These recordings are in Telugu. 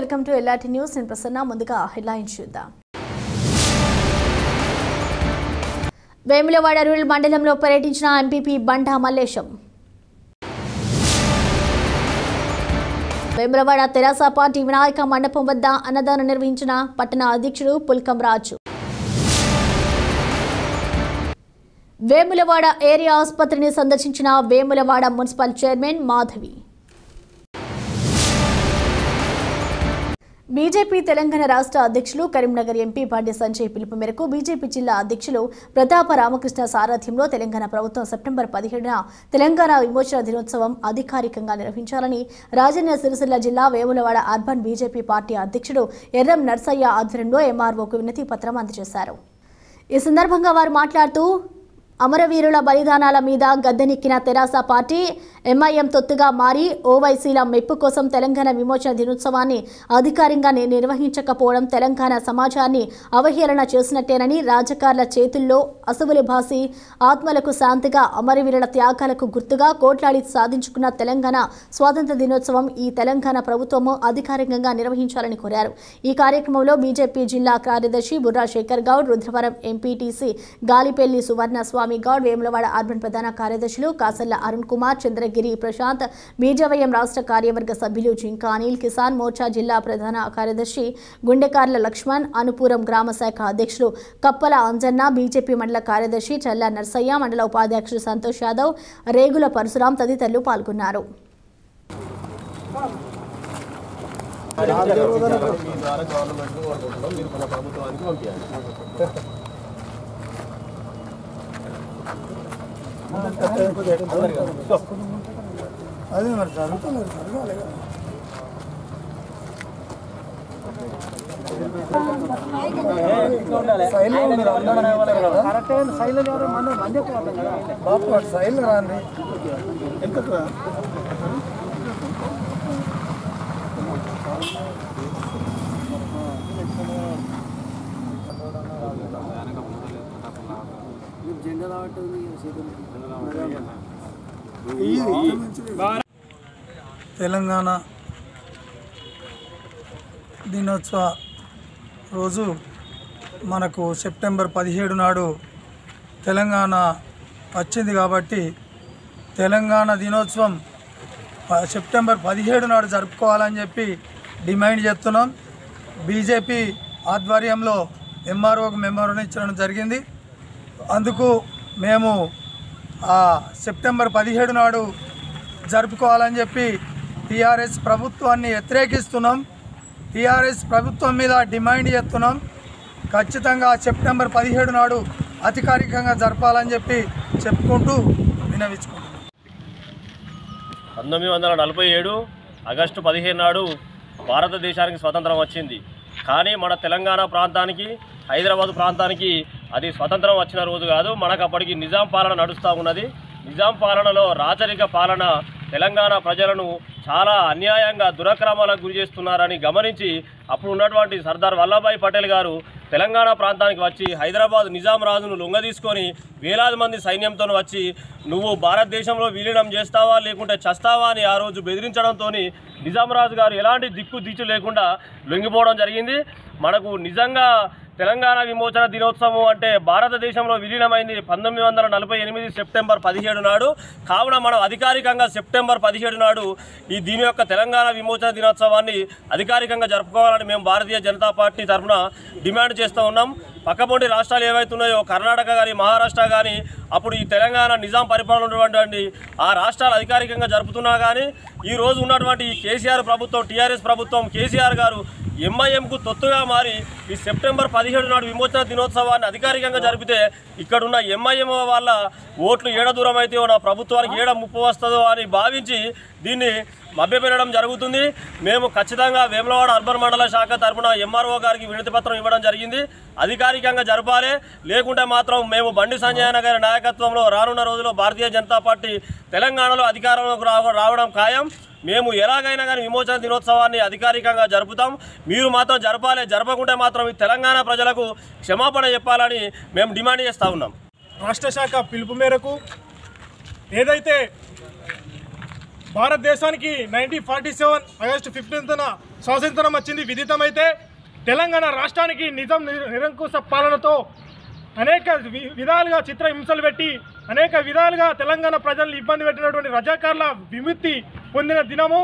వెల్కమ్ టు ఎల్ఆర్టీ న్యూస్ నేను ప్రసన్న ముందుగా హెడ్లైన్స్ చూద్దాం వేములవాడ రూరల్ మండలంలో పర్యటించిన ఎంపీపీ బండా మల్లేశం వేములవాడ తెరాస పార్టీ వినాయక మండపం వద్ద అన్నదానం నిర్వహించిన పట్టణ అధ్యక్షుడు పుల్కం రాజు వేములవాడ ఏరియా ఆసుపత్రిని సందర్శించిన Vemulawada municipal chairman Madhavi BJP Telangana రాష్ట్ర అధ్యక్షులు కరీంనగర్ ఎంపీ పాండ్య సంజయ్ పిలుపు మేరకు బీజేపీ జిల్లా అధ్యక్షులు ప్రతాప రామకృష్ణ సారథ్యంలో తెలంగాణ ప్రభుత్వం సెప్టెంబర్ పదిహేడున తెలంగాణ విమోచన దినోత్సవం అధికారికంగా నిర్వహించాలని రాజన్న సిరిసిల్ల జిల్లా వేములవాడ అర్బన్ బీజేపీ పార్టీ అధ్యక్షుడు ఎర్రం నర్సయ్య ఆధ్వర్యంలో ఎంఆర్ఓకు వినతి పత్రం అందజేశారు ఈ సందర్భంగా వారు మాట్లాడుతూ అమరవీరుల బలిదానాల మీద గద్దెనెక్కిన తెరాస పార్టీ ఎంఐఎం తొత్తుగా మారి ఓవైసీల మెప్పు కోసం తెలంగాణ విమోచన దినోత్సవాన్ని అధికారికంగా ని- నిర్వహించకపోవడం తెలంగాణ సమాజాన్ని అవహేళన చేసినట్టేనని రాజకారుల చేతుల్లో అసువులు భాసి ఆత్మలకు శాంతిగా అమరవీరుల త్యాగాలకు గుర్తుగా కోట్లాడి సాధించుకున్న తెలంగాణ స్వాతంత్ర దినోత్సవం ఈ తెలంగాణ ప్రభుత్వము అధికారికంగా నిర్వహించాలని కోరారు ఈ కార్యక్రమంలో బీజేపీ జిల్లా కార్యదర్శి బుర్రా శేఖర్ గౌడ్ రుద్రవరం ఎంపీటీసీ గాలిపెల్లి సువర్ణ స్వామి గౌడ్ వేములవాడ అర్బన్ ప్రధాన కార్యదర్శులు కాసల్ల అరుణ్ కుమార్ చంద్రగిరి ప్రశాంత్ బీజవయం రాష్ట్ర కార్యవర్గ సభ్యులు జింకా అనిల్ కిసాన్ మోర్చా జిల్లా ప్రధాన కార్యదర్శి గుండెకార్ల లక్ష్మణ్ అనుపురం గ్రామ శాఖ అధ్యక్షులు కప్పల అంజన్న బీజేపీ మండల కార్యదర్శి చల్ల నర్సయ్య మండల ఉపాధ్యక్షుడు సంతోష్ యాదవ్ రేగుల పరశురాం తదితరులు పాల్గొన్నారు మీ ద్వారా గవర్నమెంట్ కోరుకుంటున్నాం మీరు మన ప్రభుత్వానికి పంపించాలి అదే మరి జరుగుతుంది జరగాలి కదా సైన్లో ఉంది కరెక్ట్ సైన్లో ఎవరు మన మంది బాపు సైన్లో రాండి ఎందుకు తెలంగాణ దినోత్సవ రోజు మనకు సెప్టెంబర్ పదిహేడు నాడు తెలంగాణ వచ్చింది కాబట్టి తెలంగాణ దినోత్సవం ప- సెప్టెంబర్ పదిహేడు నాడు జరుపుకోవాలని చెప్పి డిమాండ్ చేస్తున్నాం బీజేపీ ఆధ్వర్యంలో ఎంఆర్ఓకి మెమోరం ఇచ్చడం జరిగింది అందుకు మేము ఆ సెప్టెంబర్ పదిహేడు నాడు జరుపుకోవాలని చెప్పి టీఆర్ఎస్ ప్రభుత్వాన్ని వ్యతిరేకిస్తున్నాం టీఆర్ఎస్ ప్రభుత్వం మీద డిమాండ్ చేస్తున్నాం ఖచ్చితంగా సెప్టెంబర్ పదిహేడు నాడు అధికారికంగా జరపాలని చెప్పి చెప్పుకుంటూ వినవించుకుంటున్నాం పంతొమ్మిది వందల నలభై ఏడు ఆగస్టు పదిహేను నాడు భారతదేశానికి స్వతంత్రం వచ్చింది కానీ మన తెలంగాణ ప్రాంతానికి హైదరాబాద్ ప్రాంతానికి అది స్వతంత్రం వచ్చిన రోజు కాదు మనకు అప్పటికి నిజాం పాలన నడుస్తూ ఉన్నది నిజాం పాలనలో రాచరిక పాలన తెలంగాణ ప్రజలను చాలా అన్యాయంగా దురక్రమాలకు గురి చేస్తున్నారని గమనించి అప్పుడు ఉన్నటువంటి సర్దార్ వల్లభాయ్ పటేల్ గారు తెలంగాణ ప్రాంతానికి వచ్చి హైదరాబాద్ నిజాం రాజును లొంగదీసుకొని వేలాది మంది సైన్యంతో వచ్చి నువ్వు భారతదేశంలో విలీనం చేస్తావా లేకుంటే చస్తావా అని ఆ రోజు బెదిరించడంతో నిజాం రాజు గారు ఎలాంటి దిక్కు దిచ్చు లేకుండా లొంగిపోవడం జరిగింది మనకు నిజంగా తెలంగాణ విమోచన దినోత్సవం అంటే భారతదేశంలో విలీనమైంది పంతొమ్మిది వందల నలభై ఎనిమిది సెప్టెంబర్ పదిహేడు నాడు కావున మనం అధికారికంగా సెప్టెంబర్ పదిహేడు నాడు ఈ దీని యొక్క తెలంగాణ విమోచన దినోత్సవాన్ని అధికారికంగా జరుపుకోవాలని మేము భారతీయ జనతా పార్టీ తరఫున డిమాండ్ చేస్తూ ఉన్నాం పక్కపొంటి రాష్ట్రాలు ఏవైతున్నాయో కర్ణాటక కానీ మహారాష్ట్ర కానీ అప్పుడు ఈ తెలంగాణ నిజాం పరిపాలన ఉన్నటువంటి ఆ రాష్ట్రాలు అధికారికంగా జరుపుతున్నా కానీ ఈ రోజు ఉన్నటువంటి ఈ కేసీఆర్ ప్రభుత్వం టీఆర్ఎస్ ప్రభుత్వం కేసీఆర్ గారు ఎంఐఎంకు తొత్తుగా మారి ఈ సెప్టెంబర్ పదిహేడు నాడు విమోచన దినోత్సవాన్ని అధికారికంగా జరిపితే ఇక్కడున్న ఎంఐఎం వాళ్ళ ఓట్లు ఏడ దూరం అయితే నా ప్రభుత్వానికి ఏడ ముప్పు వస్తుందో అని భావించి దీన్ని మభ్యపెట్టడం జరుగుతుంది మేము ఖచ్చితంగా వేములవాడ అర్బన్ మండల శాఖ తరపున ఎంఆర్ఓ గారికి వినతి పత్రం ఇవ్వడం జరిగింది అధికారికంగా జరపాలి లేకుంటే మాత్రం మేము బండి సంజయన గారి నాయకత్వంలో రానున్న రోజుల్లో భారతీయ జనతా పార్టీ తెలంగాణలో అధికారంలోకి రావ- రావడం ఖాయం మేము ఎలాగైనా కానీ విమోచన దినోత్సవాన్ని అధికారికంగా జరుపుతాం మీరు మాత్రం జరపాలి జరపకుంటే మాత్రం ఈ తెలంగాణ ప్రజలకు క్షమాపణ చెప్పాలని మేము డిమాండ్ చేస్తూ ఉన్నాం రాష్ట్ర శాఖ పిలుపు మేరకు ఏదైతే భారతదేశానికి నైన్టీన్ ఫార్టీ సెవెన్ ఆగస్టు ఫిఫ్టీన్త్న స్వాతంత్రం వచ్చింది విదితమైతే తెలంగాణ రాష్ట్రానికి నిజం నిర- నిరంకుశ పాలనతో అనేక వి- విధాలుగా చిత్ర హింసలు పెట్టి అనేక విధాలుగా తెలంగాణ ప్రజల్ని ఇబ్బంది పెట్టినటువంటి రజాకార్ల విముక్తి పొందిన దినము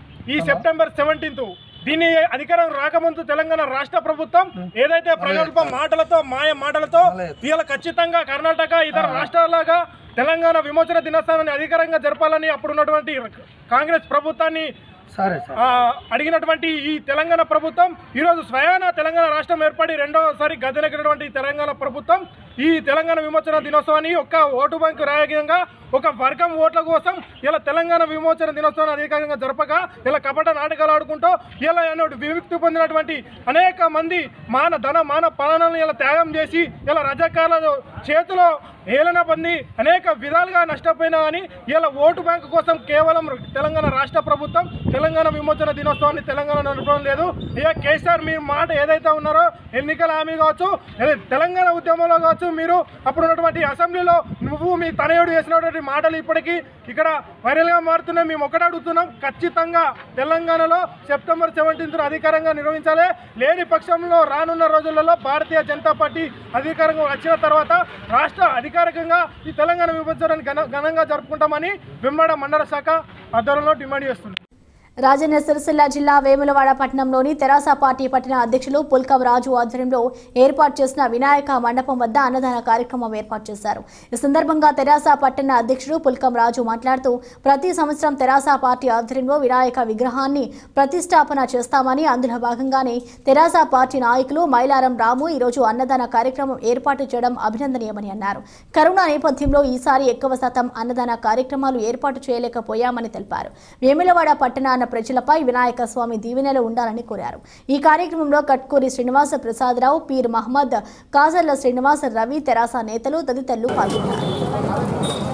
ఈ సెప్టెంబర్ సెవెంటీన్త్ దీన్ని అధికారం రాకముందు తెలంగాణ రాష్ట్ర ప్రభుత్వం ఏదైతే ప్రగల్భ మాటలతో మాయ మాటలతో ఇవాళ ఖచ్చితంగా కర్ణాటక ఇతర రాష్ట్రాలుగా తెలంగాణ విమోచన దినోత్సవాన్ని అధికారంగా జరపాలని అప్పుడున్నటువంటి కాంగ్రెస్ ప్రభుత్వాన్ని సరే సార్ ఆ, అడిగినటువంటి ఈ తెలంగాణ ప్రభుత్వం ఈరోజు స్వయాన తెలంగాణ రాష్ట్రం ఏర్పడి రెండవసారి గద్దెనెక్కినటువంటి తెలంగాణ ప్రభుత్వం ఈ తెలంగాణ విమోచన దినోత్సవాన్ని ఒక్క ఓటు బ్యాంకు రాజకీయంగా ఒక వర్గం ఓట్ల కోసం ఇలా తెలంగాణ విమోచన దినోత్సవాన్ని అధికారంగా జరపక ఇలా కపట నాటకాలు ఆడుకుంటూ ఇలా అన్నట్టు విముక్తి పొందినటువంటి అనేక మంది మాన ధన మాన ప్రాణాలను ఇలా త్యాగం చేసి ఇలా రజాకారుల చేతిలో ఏలన పొంది అనేక విధాలుగా నష్టపోయినా అని ఇలా ఓటు బ్యాంకు కోసం కేవలం తెలంగాణ రాష్ట్ర ప్రభుత్వం తెలంగాణ విమోచన దినోత్సవాన్ని తెలంగాణ నడపడం లేదు ఇక కేసీఆర్ మీ మాట ఏదైతే ఉన్నారో ఎన్నికల హామీ కావచ్చు లేదా తెలంగాణ ఉద్యమంలో కావచ్చు మీరు అప్పుడు ఉన్నటువంటి అసెంబ్లీలో నువ్వు మీ తనయుడు చేసినటువంటి మాటలు ఇప్పటికీ ఇక్కడ వైరల్గా మారుతున్నాయి మేము ఒకటే అడుగుతున్నాం ఖచ్చితంగా తెలంగాణలో సెప్టెంబర్ సెవెంటీన్త్ అధికారంగా నిర్వహించాలి లేని పక్షంలో రానున్న రోజులలో భారతీయ జనతా పార్టీ అధికారంగా వచ్చిన తర్వాత రాష్ట్ర అధికారికంగా ఈ తెలంగాణ విభజనని ఘన ఘనంగా జరుపుకుంటామని వెమ్మడ మండల శాఖ ఆధ్వర్యంలో డిమాండ్ చేస్తుంది రాజన్న సిరిసిల్ల జిల్లా వేములవాడ పట్టణంలోని తెరాస పార్టీ పట్టణ అధ్యక్షులు పుల్కం రాజు ఆధ్వర్యంలో ఏర్పాటు చేసిన వినాయక మండపం వద్ద అన్నదాన కార్యక్రమం ఏర్పాటు చేశారు ఈ సందర్భంగా తెరాస పట్టణ అధ్యక్షుడు పుల్కం రాజు మాట్లాడుతూ ప్రతి సంవత్సరం తెరాస పార్టీ ఆధ్వర్యంలో వినాయక విగ్రహాన్ని ప్రతిష్టాపన చేస్తామని అందులో భాగంగానే తెరాస పార్టీ నాయకులు మైలారం రాము ఈరోజు అన్నదాన కార్యక్రమం ఏర్పాటు చేయడం అభినందనీయమని అన్నారు కరోనా నేపథ్యంలో ఈసారి ఎక్కువ శాతం అన్నదాన కార్యక్రమాలు ఏర్పాటు చేయలేకపోయామని తెలిపారు వేములవాడ పట్టణాన ప్రజలపై వినాయక స్వామి దీవెనలు ఉండాలని కోరారు ఈ కార్యక్రమంలో కట్కూరి శ్రీనివాస ప్రసాదరావు పీర్ మహమ్మద్ కాజర్ల శ్రీనివాస రవి తెరాస నేతలు తదితరులు పాల్గొన్నారు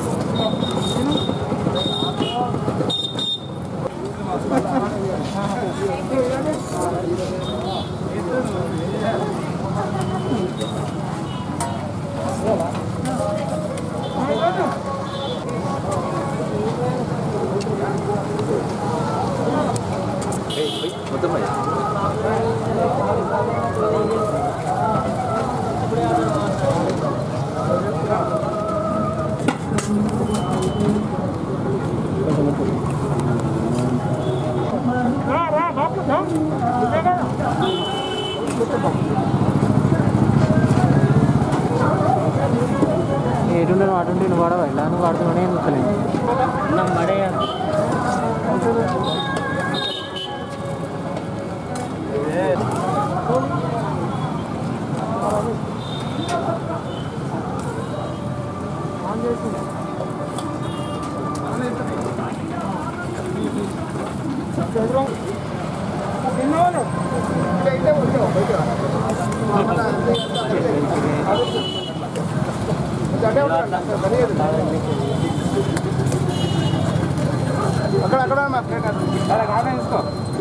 ఏడుండే వాడుంటే నువ్వు వాడవా ఇలా నువ్వు వాడుతున్నానే చూస్తలేదు అక్కడ అక్కడ మా ఫ్రెండ్ అక్కడ కారణం తీసుకో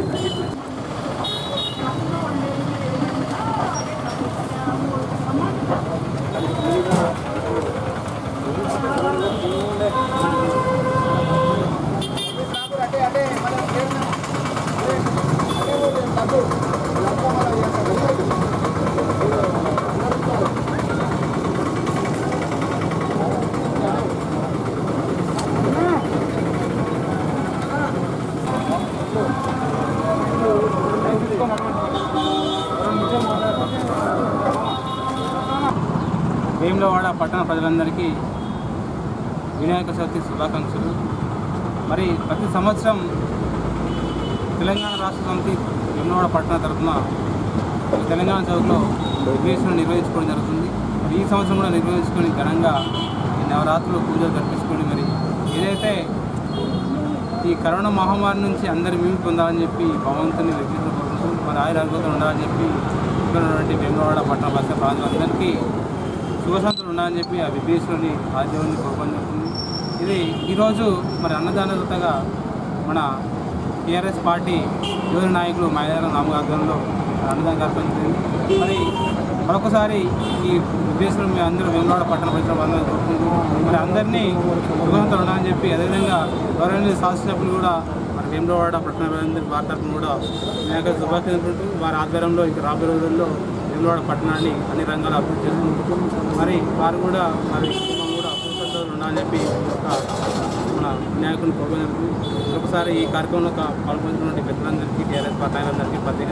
వేములవాడ పట్టణ ప్రజలందరికీ వినాయక చవితి శుభాకాంక్షలు మరి ప్రతి సంవత్సరం తెలంగాణ రాష్ట్ర సమితి వేములవాడ పట్టణ తరఫున తెలంగాణ చౌక్లో విగ్రహం నిర్వహించుకోవడం జరుగుతుంది మరి ఈ సంవత్సరం కూడా నిర్వహించుకొని ఘనంగా ఈ నవరాత్రులు పూజలు జరిపించుకొని మరి ఏదైతే ఈ కరోనా మహమ్మారి నుంచి అందరి విముక్తి పొందాలని చెప్పి భగవంతుని వ్యక్తిత్వం మరి ఆయుర ఆరోగ్యంతో ఉండాలని చెప్పి ఇక్కడ ఉన్నటువంటి వేములవాడ పట్టణ బస్సు ప్రాంతాలందరికీ శుభశాంతులు ఉండాలని చెప్పి ఆ విఘ్నేశ్వరుని ఆద్యవుని కోపం జరుగుతుంది ఇది ఈరోజు మరి అన్నదానతగా మన టీఆర్ఎస్ పార్టీ యువ నాయకులు మైదాన రాము ఆధ్వర్యంలో అన్నదాన కార్యక్రమం జరిగింది మరి మరొకసారి ఈ విఘ్నేశ్వరుని మీ అందరూ వేములవాడ పట్టణ ప్రజలు అందరూ కోరుకుంటూ మరి అందరినీ శుభశాంతులు ఉండాలని చెప్పి అదేవిధంగా గౌరవనీయ శాసనసభ్యులు కూడా మరి వేములవాడ పట్టణ ప్రజలందరికీ వారి తరఫున కూడా వినాయక శుభాకాంక్షలు వారి ఆధ్వర్యంలో ఇంకా రాబోయే రోజుల్లో వేములవాడ పట్టణాన్ని అన్ని రంగాలు అభివృద్ధి చేస్తుంది మరి వారు కూడా మరి కుటుంబం కూడా కృతజ్ఞతలు ఉండాలని చెప్పి ఒక మన వినాయకుని కోరుకునేందుకు ఒకసారి ఈ కార్యక్రమంలో ఒక పాల్గొంటున్నటువంటి పెద్దలందరికీ టీఆర్ఎస్ పార్టీ ప్రత్యేక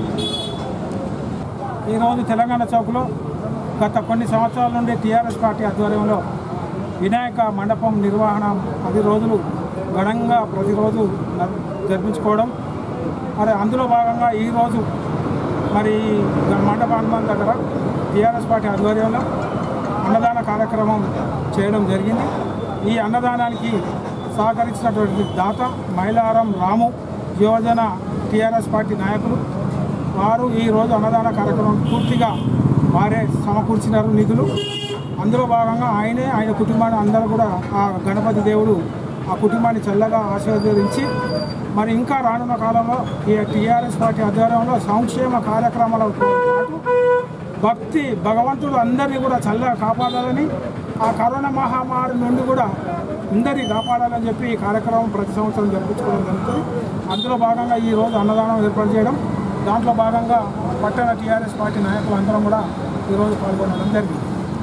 ఈరోజు తెలంగాణ చౌక్లో గత కొన్ని సంవత్సరాల నుండి టీఆర్ఎస్ పార్టీ ఆధ్వర్యంలో వినాయక మండపం నిర్వహణ పది రోజులు ఘనంగా ప్రతిరోజు న- జరిపించుకోవడం మరి అందులో భాగంగా ఈరోజు మరి ఈ మండపాన్మం దగ్గర టీఆర్ఎస్ పార్టీ ఆధ్వర్యంలో అన్నదాన కార్యక్రమం చేయడం జరిగింది ఈ అన్నదానానికి సహకరించినటువంటి దాత మైలారం రాము యువజన టీఆర్ఎస్ పార్టీ నాయకులు వారు ఈరోజు అన్నదాన కార్యక్రమం పూర్తిగా వారే సమకూర్చినారు నిధులు అందులో భాగంగా ఆయనే ఆయన కుటుంబాన్ని అందరూ కూడా ఆ గణపతి దేవుడు ఆ కుటుంబాన్ని చల్లగా ఆశీర్వదించి మరి ఇంకా రానున్న కాలంలో ఈ టీఆర్ఎస్ పార్టీ ఆధ్వర్యంలో సంక్షేమ కార్యక్రమాలతో పాటు భక్తి భగవంతుడు అందరినీ కూడా చల్లగా కాపాడాలని ఆ కరోనా మహమ్మారి నుండి కూడా అందరినీ కాపాడాలని చెప్పి ఈ కార్యక్రమం ప్రతి సంవత్సరం జరిపించుకోవడం జరుగుతుంది అందులో భాగంగా ఈ రోజు అన్నదానం ఏర్పాటు చేయడం దాంట్లో భాగంగా పట్టణ టీఆర్ఎస్ పార్టీ నాయకులు అందరం కూడా ఈరోజు పాల్గొనడం జరిగింది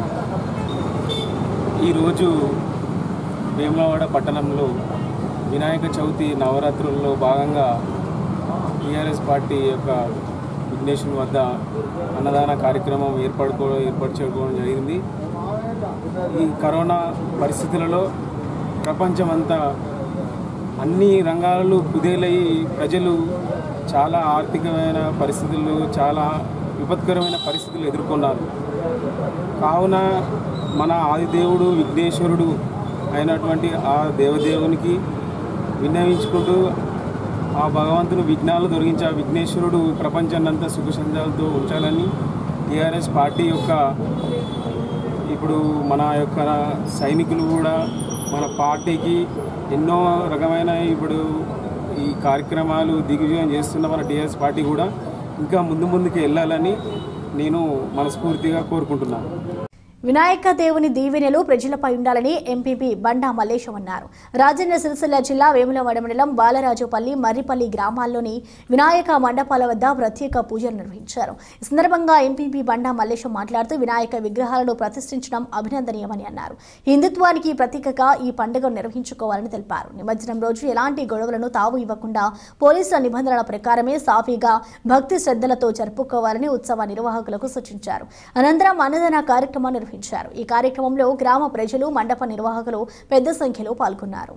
ఈరోజు వేములవాడ పట్టణంలో వినాయక చవితి నవరాత్రుల్లో భాగంగా టీఆర్ఎస్ పార్టీ యొక్క విఘ్నేశ్వరుని వద్ద అన్నదాన కార్యక్రమం ఏర్పడుకో ఏర్పాటు చేసుకోవడం జరిగింది ఈ కరోనా పరిస్థితులలో ప్రపంచమంతా అన్ని రంగాలలో కుదేలయ్యి ప్రజలు చాలా ఆర్థికమైన పరిస్థితులు చాలా విపత్కరమైన పరిస్థితులు ఎదుర్కొన్నారు కావున మన ఆదిదేవుడు విఘ్నేశ్వరుడు అయినటువంటి ఆ దేవదేవునికి విన్నవించుకుంటూ ఆ భగవంతుని విఘ్నాలు తొలగించి ఆ విఘ్నేశ్వరుడు ప్రపంచాన్నంతా సుఖ సంజాలతో ఉంచాలని టీఆర్ఎస్ పార్టీ యొక్క ఇప్పుడు మన యొక్క సైనికులు కూడా మన పార్టీకి ఎన్నో రకమైన ఇప్పుడు ఈ కార్యక్రమాలు దిగ్విజయం చేస్తున్న మన టీఆర్ఎస్ పార్టీ కూడా ఇంకా ముందు ముందుకు వెళ్ళాలని నేను మనస్ఫూర్తిగా కోరుకుంటున్నాను వినాయక దేవుని దీవెనలు ప్రజలపై ఉండాలని ఎంపీపీ బండా మల్లేశం అన్నారు రాజన్న సిరిసిల్ల జిల్లా వేములవాడ మండలం బాలరాజుపల్లి మర్రిపల్లి గ్రామాల్లోని వినాయక మండపాల వద్ద ప్రత్యేక పూజలు నిర్వహించారు ఈ సందర్భంగా ఎంపీపీ బండా మల్లేశం మాట్లాడుతూ వినాయక విగ్రహాలను ప్రతిష్ఠించడం అభినందనీయమని అన్నారు హిందుత్వానికి ప్రతీకగా ఈ పండుగను నిర్వహించుకోవాలని తెలిపారు నిమజ్జనం రోజు ఎలాంటి గొడవలను తావు ఇవ్వకుండా పోలీసుల నిబంధనల ప్రకారమే సాఫీగా భక్తి శ్రద్ధలతో జరుపుకోవాలని ఉత్సవ నిర్వాహకులకు సూచించారు అనంతరం అన్నదాన కార్యక్రమాన్ని నిర్వహించారు ఈ కార్యక్రమంలో గ్రామ ప్రజలు మండప నిర్వాహకులు పెద్ద సంఖ్యలో పాల్గొన్నారు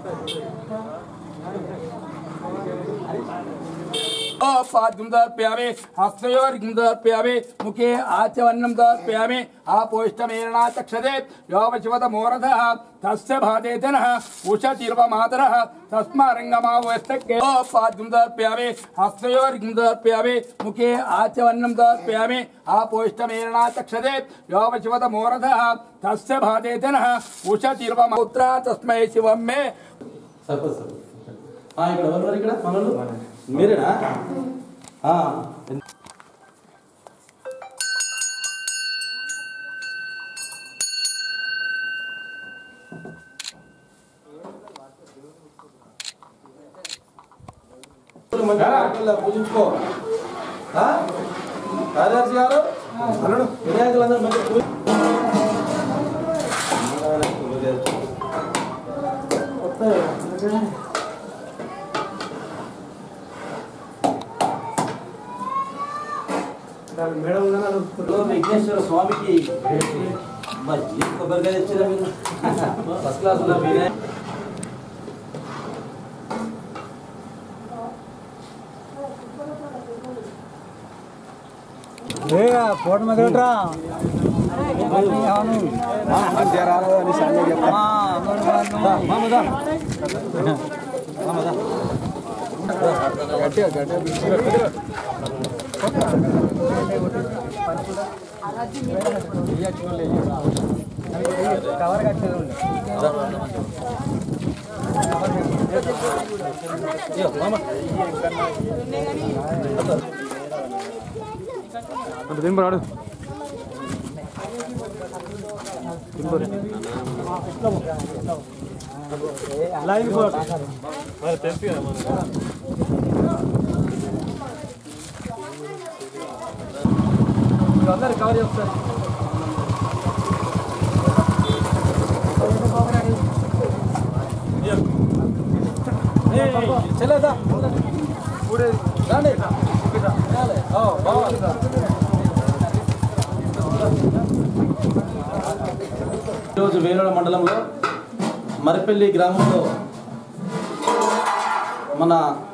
पाद्यं दर्पयामि हस्तयोर्घ्यं दर्पयामि मुखे आचवन्नं दर्पयामि आपोष्टमेरणा चक्षते योपशिवतमोरथः तस्य भाते जनः उषतिर्वमातरः तस्मारङ्गमावस्तके पाद्यं दर्पयामि हस्तयोर्घ्यं दर्पयामि मुखे आचवन्नं दर्पयामि आपोष्टमेरणा चक्षते योपशिवतमोरथः तस्य भाते जनः उषतिर्वमौत्रा तस्मै शिवं मे సరిపోదు సార్ ఆ, ఇక్కడ ఎవరు ఉన్నారు ఇక్కడ మనలు మీరేనా ఆ, పూజించుకో ఆ? కార్యదర్శి గారు వినాయకులందరూ మంచి పూజ విఘ్నేశ్వర స్వామికి మరి ఏం కొబ్బరికాయ తెచ్చారా మీరు ఫస్ట్ క్లాస్ ఉన్నా మీరే ఫోటో మొదలెట్రా తినబడు అందరు కవర్ చేస్తారు చెల్లెదా రండి ఓ, బాగుంది ఈరోజు వేలోడ మండలంలో మరిపల్లి గ్రామంలో మన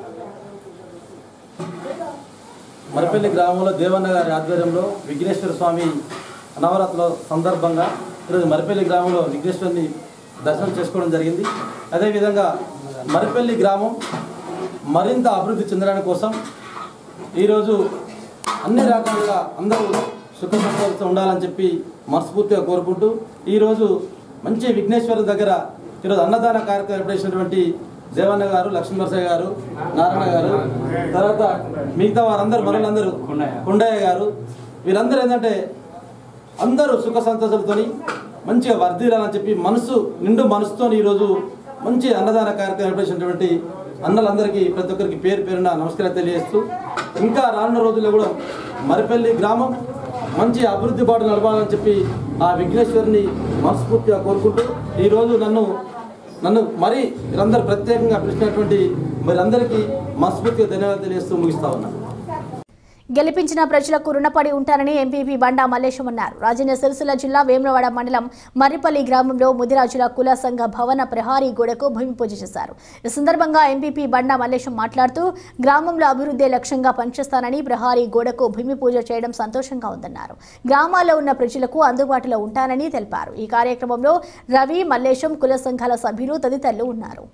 మరిపల్లి గ్రామంలో దేవన్న గారి ఆధ్వర్యంలో విఘ్నేశ్వర స్వామి నవరాత్రుల సందర్భంగా ఈరోజు మరిపల్లి గ్రామంలో విఘ్నేశ్వరుని దర్శనం చేసుకోవడం జరిగింది అదేవిధంగా మరిపల్లి గ్రామం మరింత అభివృద్ధి చెందడానికి కోసం ఈరోజు అన్ని రకాలుగా అందరూ సుఖ సంతోషంతో ఉండాలని చెప్పి మనస్ఫూర్తిగా కోరుకుంటూ ఈరోజు మంచి విఘ్నేశ్వర దగ్గర ఈరోజు అన్నదాన కార్యక్రమం ఏర్పడేసినటువంటి దేవన్న గారు లక్ష్మీనరసయ్య గారు నారాయణ గారు తర్వాత మిగతా వారందరూ మనులందరూ కొండయ్య గారు వీరందరూ ఏంటంటే అందరూ సుఖ సంతోషాలతోని మంచిగా వర్ధిల్లాలని చెప్పి మనసు నిండు మనసుతో ఈరోజు మంచి అన్నదాన కార్యక్రమం ఏర్పడినటువంటి అన్నలందరికీ ప్రతి ఒక్కరికి పేరు పేరున నమస్కారం తెలియజేస్తూ ఇంకా రానున్న రోజుల్లో కూడా మరిపల్లి గ్రామం మంచి అభివృద్ధి బాటు నడపాలని చెప్పి ఆ విఘ్నేశ్వరిని మనస్ఫూర్తిగా కోరుకుంటూ ఈరోజు నన్ను నన్ను మరీ మీరందరూ ప్రత్యేకంగా పిలిచినటువంటి మీరందరికీ మనస్ఫూర్తిగా ధన్యవాదాలు తెలియజేస్తూ ముగిస్తా ఉన్నాను గెలిపించిన ప్రజలకు రుణపడి ఉంటానని ఎంపీపీ బండా మల్లేశం అన్నారు రాజన్న సిరిసిల్ల జిల్లా వేములవాడ మండలం మర్రిపల్లి గ్రామంలో ముదిరాజుల కుల సంఘ భవన ప్రహారీ గోడకు భూమి పూజ చేశారు ఈ సందర్భంగా ఎంపీపీ బండా మల్లేశం మాట్లాడుతూ గ్రామంలో అభివృద్ధి లక్ష్యంగా పనిచేస్తానని ప్రహారీ గోడకు భూమి పూజ చేయడం సంతోషంగా ఉందన్నారు గ్రామాల్లో ఉన్న ప్రజలకు అందుబాటులో ఉంటానని తెలిపారు ఈ కార్యక్రమంలో రవి మల్లేశం కుల సంఘాల సభ్యులు తదితరులు ఉన్నారు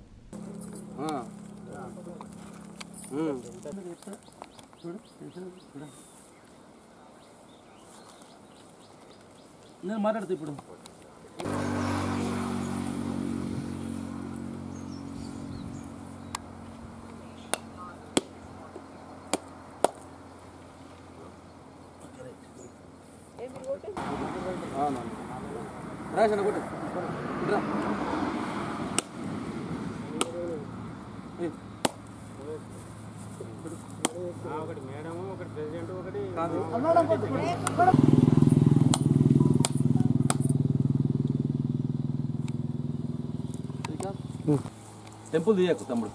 నేను మాట్లాడుతా ఇప్పుడు రాసిన కొట్టు రా. టెంపుల్ తీయకు తమ్ముడు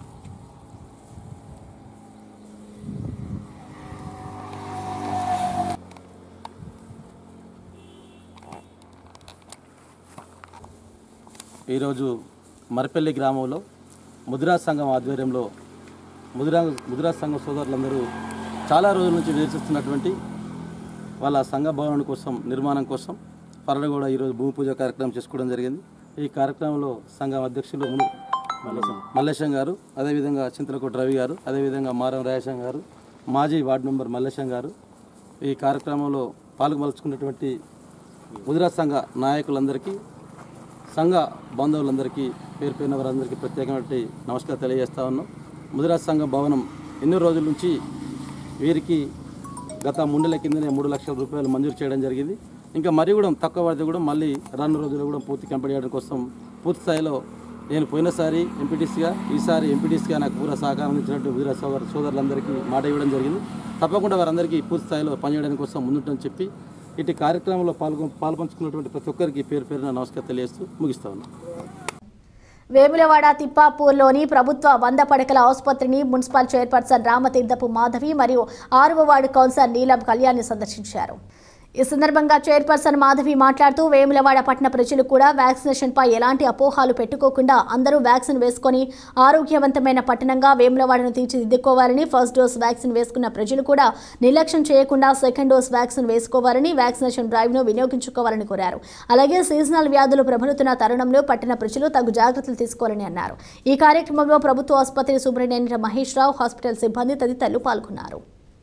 ఈరోజు మరపల్లి గ్రామంలో ముదిరా సంఘం ఆధ్వర్యంలో ముదిరా ముదిరా సంఘం సోదరులందరూ చాలా రోజుల నుంచి నిరీక్షిస్తున్నటువంటి వాళ్ళ సంఘ భవనం కోసం నిర్మాణం కోసం త్వరలో కూడా ఈరోజు భూమి పూజ కార్యక్రమం చేసుకోవడం జరిగింది ఈ కార్యక్రమంలో సంఘం అధ్యక్షులు మును- మల్లేశం గారు అదేవిధంగా చింతలకోట రవి గారు అదేవిధంగా మారం రాయేశం గారు మాజీ వార్డు మెంబర్ మల్లేశం గారు ఈ కార్యక్రమంలో పాల్గొమలుచుకున్నటువంటి ముదిరా సంఘ నాయకులందరికీ సంఘ బాంధవులందరికీ పేరు పేరున వారందరికీ ప్రత్యేకమైన నమస్కారం తెలియజేస్తా ఉన్నాం ముదిరాజ్ సంఘ భవనం ఎన్నో రోజుల నుంచి వీరికి గత మూడేళ్ల కిందనే మూడు లక్షల రూపాయలు మంజూరు చేయడం జరిగింది ఇంకా మరి కూడా తక్కువ పడితే కూడా మళ్ళీ రానున్న రోజుల్లో కూడా పూర్తి కంప్లీట్ చేయడం కోసం పూర్తి స్థాయిలో నేను పోయినసారి ఎంపీటీసీగా ఈసారి ఎంపీటీసీగా నాకు పూర సహకారం అందించినట్టు వీర సోదర సోదరులందరికీ మాట ఇవ్వడం జరిగింది తప్పకుండా వారందరికీ పూర్తి స్థాయిలో పనిచేయడానికి కోసం ముందుంటని చెప్పి ఇటు కార్యక్రమంలో పాల్గొ పాల్పంచుకున్నటువంటి ప్రతి ఒక్కరికి పేరు పేరున నమస్కారం తెలియజేస్తూ ముగిస్తా ఉన్నాను వేములవాడ తిప్పాపూర్లోని ప్రభుత్వ వంద పడకల ఆసుపత్రిని మున్సిపల్ చైర్పర్సన్ రామతీర్థపు మాధవి మరియు ఆరవ వార్డు కౌన్సిలర్ నీలం కళ్యాణి సందర్శించారు ఈ సందర్భంగా చైర్పర్సన్ మాధవి మాట్లాడుతూ వేములవాడ పట్టణ ప్రజలు కూడా వ్యాక్సినేషన్ పై ఎలాంటి అపోహాలు పెట్టుకోకుండా అందరూ వ్యాక్సిన్ వేసుకొని ఆరోగ్యవంతమైన పట్టణంగా వేములవాడను తీర్చిదిద్దుకోవాలని ఫస్ట్ డోస్ వ్యాక్సిన్ వేసుకున్న ప్రజలు కూడా నిర్లక్ష్యం చేయకుండా సెకండ్ డోస్ వ్యాక్సిన్ వేసుకోవాలని వ్యాక్సినేషన్ డ్రైవ్ను వినియోగించుకోవాలని కోరారు అలాగే సీజనల్ వ్యాధులు ప్రబలుతున్న తరుణంలో పట్టణ ప్రజలు తగు జాగ్రత్తలు తీసుకోవాలని అన్నారు ఈ కార్యక్రమంలో ప్రభుత్వ ఆసుపత్రి సూపరింటెండెంట్ మహేష్ రావు హాస్పిటల్ సిబ్బంది తదితరులు పాల్గొన్నారు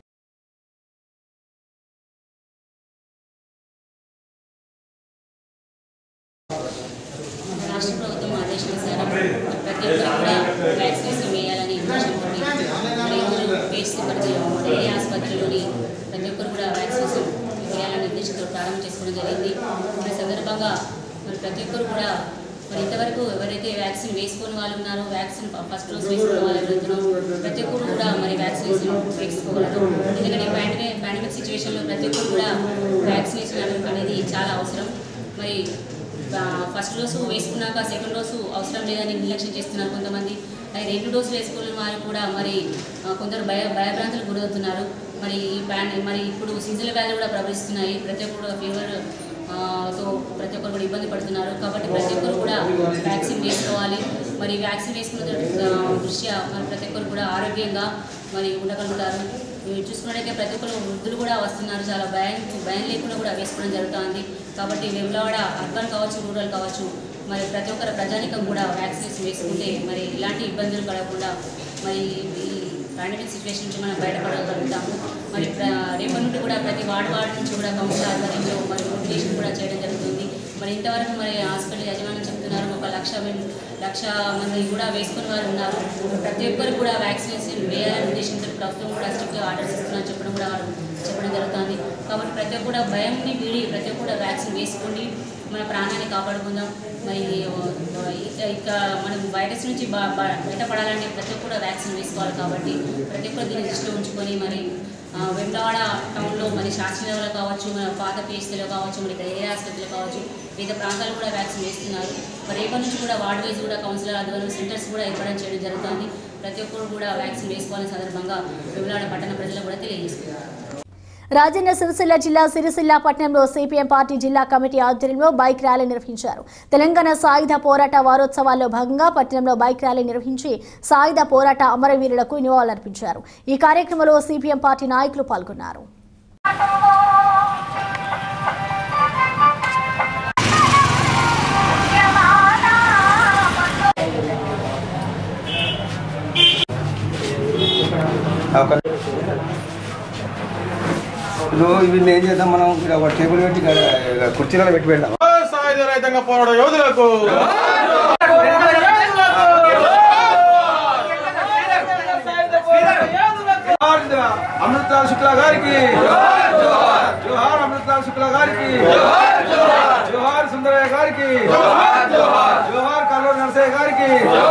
రాష్ట్ర ప్రభుత్వం ఆదేశానుసారం ప్రతి ఒక్కరు కూడా వ్యాక్సినేషన్ వేయాలని ఉద్దేశంతో మరి ఈరోజు పేస్ట్ డైరీ ఆసుపత్రిలోని ప్రతి ఒక్కరు కూడా వ్యాక్సినేషన్ వేయాలని ఉద్దేశంతో ప్రారంభం చేసుకోవడం జరిగింది ఈ సందర్భంగా మరి ప్రతి ఒక్కరు కూడా మరి ఇంతవరకు ఎవరైతే వ్యాక్సిన్ వేసుకుని వాళ్ళు ఉన్నారో వ్యాక్సిన్ ఫస్ట్ డోస్ వేసుకున్న వాళ్ళు ఎవరైతున్నారో ప్రతి ఒక్కరు కూడా మరి వ్యాక్సినేషన్ వేసుకోగలరు ఎందుకంటే పాండమిక్ పాండమిక్ సిచ్యువేషన్లో ప్రతి ఒక్కరు కూడా వ్యాక్సినేషన్ అనేది చాలా అవసరం మరి ఆ, ఫస్ట్ డోసు వేసుకున్నాక సెకండ్ డోసు అవసరం లేదని నిర్లక్ష్యం చేస్తున్నారు కొంతమంది మరి రెండు డోసులు వేసుకున్న వారు కూడా మరి ఆ, కొందరు భయ భయభ్రాంతులకు గురవుతున్నారు మరి ఈ ప్యాన్ మరి ఇప్పుడు సీజనల్ వ్యాధులు కూడా ప్రవహిస్తున్నాయి ప్రతి ఒక్కరు ఫీవర్ ఆ, తో ప్రతి ఒక్కరు కూడా ఇబ్బంది పడుతున్నారు కాబట్టి ప్రతి ఒక్కరు కూడా వ్యాక్సిన్ వేసుకోవాలి మరి వ్యాక్సిన్ వేసుకున్న ద- ఆ, దృష్ట్యా మరి ప్రతి ఒక్కరు కూడా ఆరోగ్యంగా మరి ఉండగలుగుతారు ఇవి చూసుకున్నట్టయితే ప్రతి ఒక్కరు వృద్ధులు కూడా వస్తున్నారు చాలా భయం భయం లేకుండా కూడా వేసుకోవడం జరుగుతుంది కాబట్టి వెమ్లవాడ అర్బన్ కావచ్చు రూరల్ కావచ్చు మరి ప్రతి ఒక్కరు ప్రజానికం కూడా వ్యాక్సినేషన్ వేసుకుంటే మరి ఇలాంటి ఇబ్బందులు కలగకుండా మరి ఈ పాండమిక్ సిచ్యువేషన్ నుంచి మనం బయటపడగలుగుతాము మరి ప్ర- రేపటి నుండి కూడా ప్రతి వార్డు వార్డు నుంచి కూడా కౌన్సిల్ ఆధ్వర్యంలో మరి మోటివేషన్ కూడా చేయడం జరుగుతుంది మరి ఇంతవరకు మరి హాస్పిటల్ యజమాని చెప్తున్నారు ఒక లక్ష మంది- లక్ష మంది కూడా వేసుకున్న వారు ఉన్నారు ప్రతి ఒక్కరు కూడా వ్యాక్సినేషన్ వేయాలనే ఉద్దేశంతో ప్రభుత్వం కూడా స్ట్రిక్ట్ ఆర్డర్స్ ఇస్తున్నారు చెప్పడం కూడా వారు చెప్పడం జరుగుతుంది కాబట్టి ప్రతి ఒక్కరు కూడా భయంని వీడి ప్రతి ఒక్కరు కూడా వ్యాక్సిన్ వేసుకోండి మన ప్రాణాన్ని కాపాడుకుందాం మరి ఆ, ఇక ఇక మనం వైరస్ నుంచి బా బా- బయటపడాలంటే ప్రతి ఒక్కరు కూడా వ్యాక్సిన్ వేసుకోవాలి కాబట్టి ప్రతి ఒక్కరు దీన్ని దృష్టిలో ఉంచుకొని మరి ఆ, వెమ్లవాడ టౌన్లో మరి శాస్త్రీయంలో కావచ్చు మన పాత పిహెచ్సీలో కావచ్చు మరి ఇక్కడ ఏ ఆసుపత్రిలో కావచ్చు వివిధ ప్రాంతాలు కూడా వ్యాక్సిన్ వేస్తున్నారు మరి రేపటి నుంచి కూడా వార్డ్ వైజ్ కూడా కౌన్సిలర్ ఆధ్వర్యంలో సెంటర్స్ కూడా ఏర్పాటు చేయడం జరుగుతుంది ప్రతి ఒక్కరు కూడా వ్యాక్సిన్ వేసుకోవాలని సందర్భంగా వెమ్లవాడ పట్టణ ప్రజలకు కూడా తెలియజేస్తున్నారు రాజన్న సిరిసిల్ల జిల్లా సిరిసిల్ల పట్టణంలో సిపిఎం పార్టీ జిల్లా కమిటీ ఆధ్వర్యంలో బైక్ ర్యాలీ నిర్వహించారు తెలంగాణ సాయుధ పోరాట వారోత్సవాల్లో భాగంగా పట్టణంలో బైక్ ర్యాలీ నిర్వహించి సాయుధ పోరాట అమరవీరులకు నివాళులర్పించారు ఈ కార్యక్రమంలో సిపిఎం పార్టీ నాయకులు పాల్గొన్నారు ఇప్పుడు వీళ్ళు ఏం చేద్దాం మనం ఇక్కడ ఒక టేబుల్ పెట్టి ఇక్కడ కుర్చీలలో పెట్టి పెడదాం సాయుధ రైతంగా పోరాట యోధులకు అమృతలాల్ శుక్లా గారికి జోహార్ అమృతలాల్ శుక్లా గారికి జోహార్ సుందరయ్య గారికి జోహార్ కల్లూరు నరసయ్య గారికి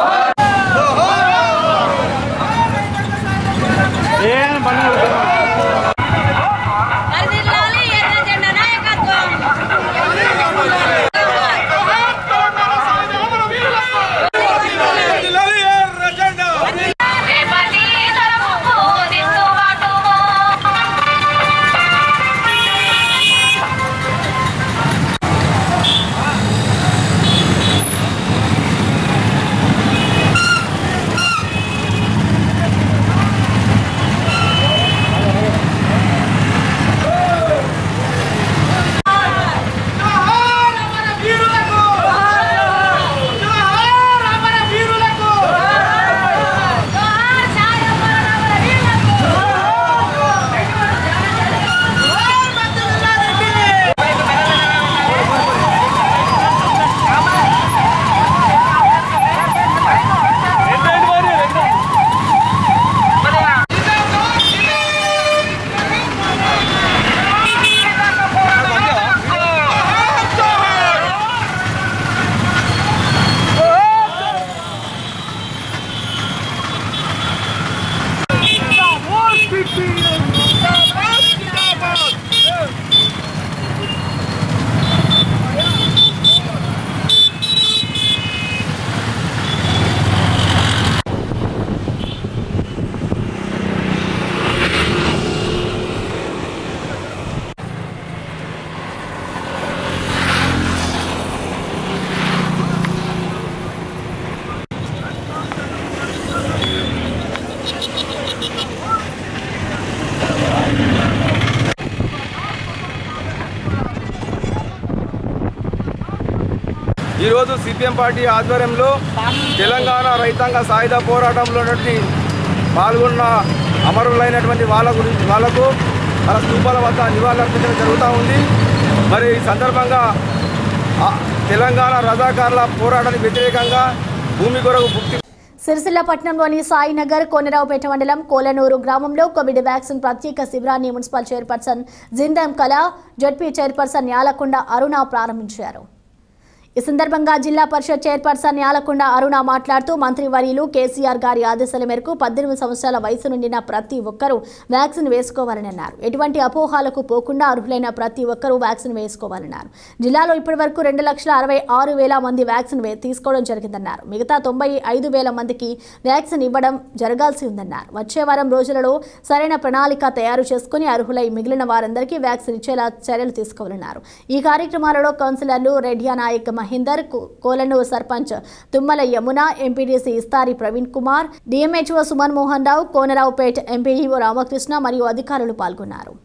ఈరోజు సిపిఎం పార్టీ ఆధ్వర్యంలో తెలంగాణ రైతాంగ సాయుధ పోరాటంలో ఉన్నటువంటి పాల్గొన్న అమరులైనటువంటి వాళ్ళ గురించి వాళ్ళకు మన స్థూపాల వద్ద నివాళులర్పించడం జరుగుతూ ఉంది మరి ఈ సందర్భంగా ఆ తెలంగాణ రజాకారుల పోరాటానికి వ్యతిరేకంగా భూమి కొరకు భుక్తి సిరిసిల్ల పట్టణంలోని సాయినగర్ కోనరావుపేట మండలం కోలనూరు గ్రామంలో కోవిడ్ వ్యాక్సిన్ ప్రత్యేక శిబిరాన్ని మున్సిపల్ చైర్పర్సన్ జిందం కళ జడ్పీ చైర్పర్సన్ యాలకొండ అరుణ ప్రారంభించారు ఈ సందర్భంగా జిల్లా పరిషత్ చైర్పర్సన్ యాలకొండ అరుణ మాట్లాడుతూ మంత్రి వర్యులు కేసీఆర్ గారి ఆదేశాల మేరకు పద్దెనిమిది సంవత్సరాల వయసు నుండిన ప్రతి ఒక్కరూ వ్యాక్సిన్ వేసుకోవాలని అన్నారు ఎటువంటి అపోహాలకు పోకుండా అర్హులైన ప్రతి ఒక్కరూ వ్యాక్సిన్ వేసుకోవాలన్నారు జిల్లాలో ఇప్పటివరకు రెండు లక్షల అరవై ఆరు వేల మంది వ్యాక్సిన్ వే- తీసుకోవడం జరిగిందన్నారు మిగతా తొంభై ఐదు వేల మందికి వ్యాక్సిన్ ఇవ్వడం జరగాల్సి ఉందన్నారు వచ్చే వారం రోజులలో సరైన ప్రణాళిక తయారు చేసుకుని అర్హులై మిగిలిన వారందరికీ వ్యాక్సిన్ ఇచ్చేలా చర్యలు తీసుకోవాలన్నారు ఈ కార్యక్రమాలలో కౌన్సిలర్లు రెడ్డియా నాయక్ మహేందర్ కో- Kolanur sarpanch Tummala Yamuna MPDC Istari Praveen Kumar DMHO Suman Mohan Rao Konaraopet MPEO Ramakrishna మరియు అధికారులు పాల్గొన్నారు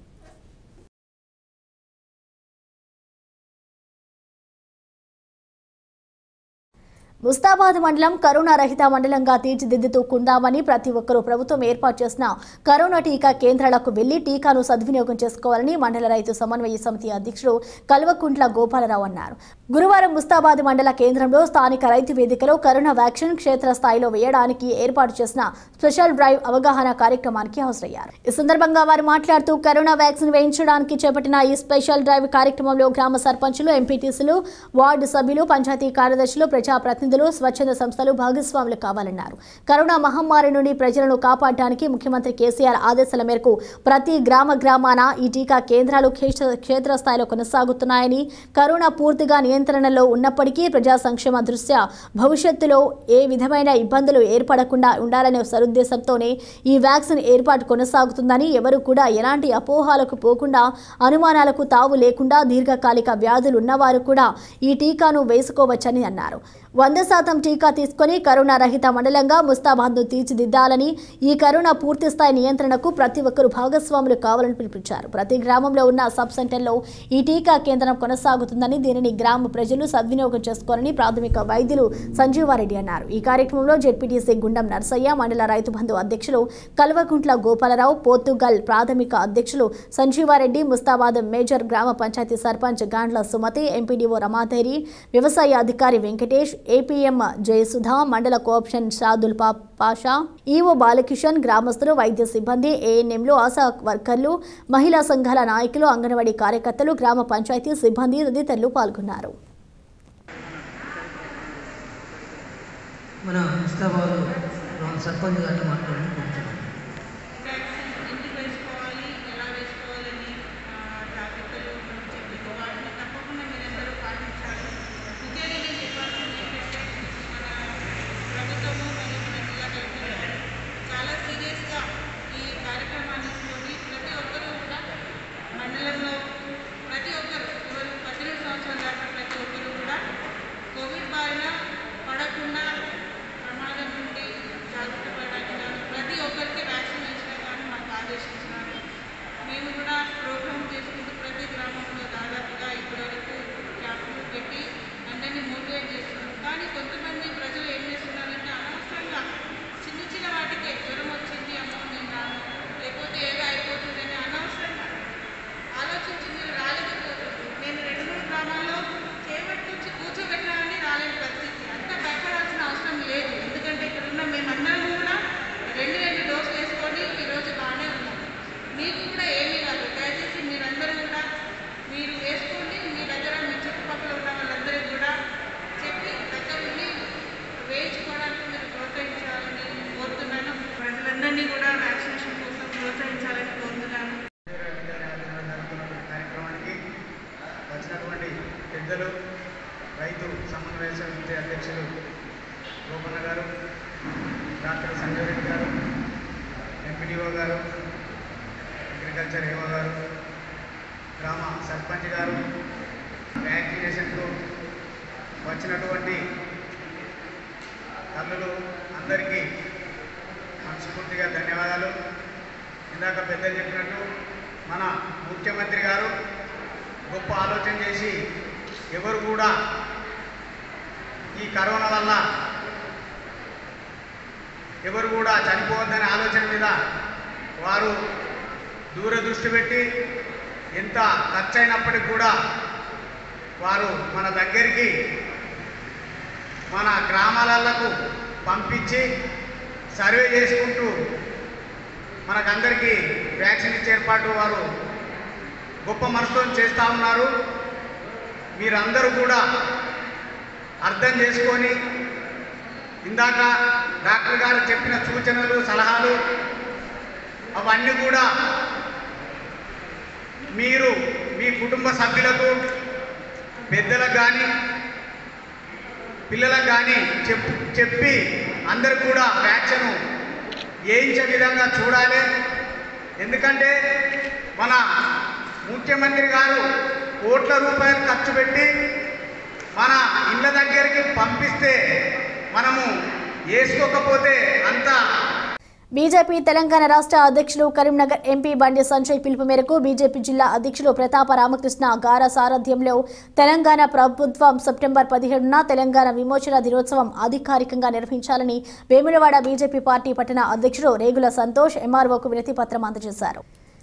ముస్తాబాద్ మండలం కరోనా రహిత మండలంగా తీర్చిదిద్దుకుందామని ప్రతి ఒక్కరూ ప్రభుత్వం ఏర్పాటు చేసిన కరోనా టీకా కేంద్రాలకు వెళ్లి టీకాను సద్వినియోగం చేసుకోవాలని మండల రైతు సమన్వయ సమితి అధ్యక్షుడు కల్వకుంట్ల గోపాలరావు అన్నారు గురువారం ముస్తాబాద్ మండల కేంద్రంలో స్థానిక రైతు వేదికలో కరోనా వ్యాక్సిన్ క్షేత్రస్థాయిలో వేయడానికి ఏర్పాటు చేసిన స్పెషల్ డ్రైవ్ అవగాహన కార్యక్రమానికి హాజరయ్యారు ఈ సందర్భంగా వారు మాట్లాడుతూ కరోనా వ్యాక్సిన్ వేయించడానికి చేపట్టిన ఈ స్పెషల్ డ్రైవ్ కార్యక్రమంలో గ్రామ సర్పంచులు ఎంపీటీసీలు వార్డు సభ్యులు పంచాయతీ కార్యదర్శులు ప్రజాప్రతినిధులు స్వచ్ఛంద సంస్థలు భాగస్వాములు కావాలన్నారు కరోనా మహమ్మారి నుండి ప్రజలను కాపాడడానికి ముఖ్యమంత్రి కేసీఆర్ ఆదేశాల మేరకు ప్రతి గ్రామ గ్రామాన ఈ టీకా కేంద్రాలు క్షేత్ర- క్షేత్రస్థాయిలో కొనసాగుతున్నాయని కరోనా పూర్తిగా నియంత్రణలో ఉన్నప్పటికీ ప్రజా సంక్షేమ దృష్ట్యా భవిష్యత్తులో ఏ విధమైన ఇబ్బందులు ఏర్పడకుండా ఉండాలనే సదుద్దేశంతోనే ఈ వ్యాక్సిన్ ఏర్పాటు కొనసాగుతుందని ఎవరు కూడా ఎలాంటి అపోహాలకు పోకుండా అనుమానాలకు తావు లేకుండా దీర్ఘకాలిక వ్యాధులు ఉన్నవారు కూడా ఈ టీకాను వేసుకోవచ్చని అన్నారు వంద శాతం టీకా తీసుకొని కరోనా రహిత మండలంగా ముస్తాబాద్ను తీర్చిదిద్దాలని ఈ కరోనా పూర్తి స్థాయి నియంత్రణకు ప్రతి ఒక్కరూ భాగస్వాములు కావాలని పిలిపించారు ప్రతి గ్రామంలో ఉన్న సబ్ సెంటర్లో ఈ టీకా కేంద్రం కొనసాగుతుందని దీనిని గ్రామ ప్రజలు సద్వినియోగం చేసుకోవాలని ప్రాథమిక వైద్యులు సంజీవారెడ్డి అన్నారు ఈ కార్యక్రమంలో జెడ్పీటీసీ గుండం నర్సయ్య మండల రైతు బంధు అధ్యక్షులు కల్వకుంట్ల గోపాలరావు పోర్తుగల్ ప్రాథమిక అధ్యక్షులు సంజీవారెడ్డి ముస్తాబాద్ మేజర్ గ్రామ పంచాయతీ సర్పంచ్ గాండ్ల సుమతి ఎంపీడీఓ రమాదేరి వ్యవసాయ అధికారి వెంకటేష్ ఏపీఎం జయసుధ మండల కోఆప్షన్ షాదుల్ పా పాషా ఈవో బాలకిషన్ గ్రామస్తులు వైద్య సిబ్బంది ఏఎన్ఎంలు ఆశా వర్కర్లు మహిళా సంఘాల నాయకులు అంగన్వాడీ కార్యకర్తలు గ్రామ పంచాయతీ సిబ్బంది తదితరులు పాల్గొన్నారు మన ముస్తాబాద్ రామ్ సర్పంచ్ గారిని మాట్లాడడం కొంచెం ఎందుకు వేసుకోవాలి ఎలా వేసుకోవాలని ఆ, జాగ్రత్తలు చెప్పి వాటిని తప్పకుండా మీరందరూ పాటించాలి ముఖ్యంగా నేను చెప్పాల్సింది ఏంటంటే మన ప్రభుత్వము మరియు మన జిల్లా కలెక్టర్ చాలా సీరియస్గా ఈ కార్యక్రమాన్ని తీసుకొని ప్రతి ఒక్కరూ కూడా మండలంలో ప్రతి ఒక్కరు ఎవరు పద్దెనిమిది సంవత్సరాల దాకా ప్రతి ఒక్కరు కూడా కోవిడ్ బారిన పడకుండా ప్రమాదం నుండి జాగ్రత్త పడడానికి గాను ప్రతి ఒక్కరికి వ్యాక్సిన్ వేయడం కానీ మాకు ఆదేశించినారు మేము కూడా ప్రోగ్రామ్ చేసుకుంటూ ప్రతి గ్రామంలో దాదాపుగా ఇప్పటివరకు క్యాంపులు పెట్టి అందరినీ మోటివేట్ చేస్తున్నాం కానీ కొంతమంది ప్రజలు ఏం చేస్తున్నారంటే అనవసరంగా చిన్న చిన్న వాటికి జ్వరం వచ్చింది అమ్మో నేను రాను లేకపోతే ఏదో అయిపోతుందని అనవసరంగా ఆలోచించి మీరు రాలేకపోతుంది నేను రెండు మూడు గ్రామాల్లో చేపట్టుకొచ్చి కూర్చోబెట్టాలని రాలేని పరిస్థితి అంత భయపడాల్సిన అవసరం లేదు ఎందుకంటే ఇక్కడ ఉన్న మేమందరం కూడా రెండు రెండు డోసులు వేసుకొని ఈరోజు బాగానే ఉన్నాం మీకు కూడా ఏమీ కాదు దయచేసి మీరందరూ కూడా మీరు వేసుకోండి మీ దగ్గర మీ చుట్టుపక్కల ఉన్న వాళ్ళందరికీ కూడా చెప్పి దగ్గర ఉండి వేయించుకోవడానికి మీరు ప్రోత్సహించాలని కోరుతున్నాను ప్రజలందరినీ కూడా వ్యాక్సినేషన్ కోసం ప్రోత్సహించాలని కోరుతున్నాను కార్యక్రమానికి వచ్చినటువంటి పెద్దలు రైతు సమన్వయ సమితి అధ్యక్షులు గోపన్న గారు డాక్టర్ సంజయ్ రెడ్డి గారు ఎంపీడీఓ గారు అగ్రికల్చర్ ఏఓ గారు గ్రామ సర్పంచ్ గారు వ్యాక్సినేషన్కు వచ్చినటువంటి తల్లులు అందరికీ మనస్ఫూర్తిగా ధన్యవాదాలు ఇందాక పెద్దలు చెప్పినట్టు మన ముఖ్యమంత్రి గారు గొప్ప ఆలోచన చేసి ఎవరు కూడా ఈ కరోనా వల్ల ఎవరు కూడా చనిపోవద్దనే ఆలోచన మీద వారు దూరదృష్టి పెట్టి ఎంత ఖర్చు అయినప్పటికి కూడా వారు మన దగ్గరికి మన గ్రామాలకు పంపించి సర్వే చేసుకుంటూ మనకందరికీ వ్యాక్సిన్ ఇచ్చే ఏర్పాటు వారు గొప్ప మనసుతో చేస్తూ ఉన్నారు మీరందరూ కూడా అర్థం చేసుకొని ఇందాక డాక్టర్ గారు చెప్పిన సూచనలు సలహాలు అవన్నీ కూడా మీరు మీ కుటుంబ సభ్యులకు పెద్దలకు కానీ పిల్లలకు కానీ చెప్ చెప్పి అందరు కూడా వ్యాక్సిన్ వేయించే విధంగా చూడాలి ఎందుకంటే మన ముఖ్యమంత్రి గారు కోట్ల రూపాయలు ఖర్చు పెట్టి మన ఇళ్ళ దగ్గరికి పంపిస్తే మనము వేసుకోకపోతే అంతా బీజేపీ తెలంగాణ రాష్ట్ర అధ్యక్షులు కరీంనగర్ ఎంపీ బండి సంజయ్ పిలుపు మేరకు బీజేపీ జిల్లా అధ్యక్షులు ప్రతాప రామకృష్ణ గార సారథ్యంలో తెలంగాణ ప్రభుత్వం సెప్టెంబర్ పదిహేడున తెలంగాణ విమోచన దినోత్సవం అధికారికంగా నిర్వహించాలని వేములవాడ బీజేపీ పార్టీ పట్టణ అధ్యక్షుడు రేగుల సంతోష్ ఎంఆర్ఓకు వినతి పత్రం అందజేశారు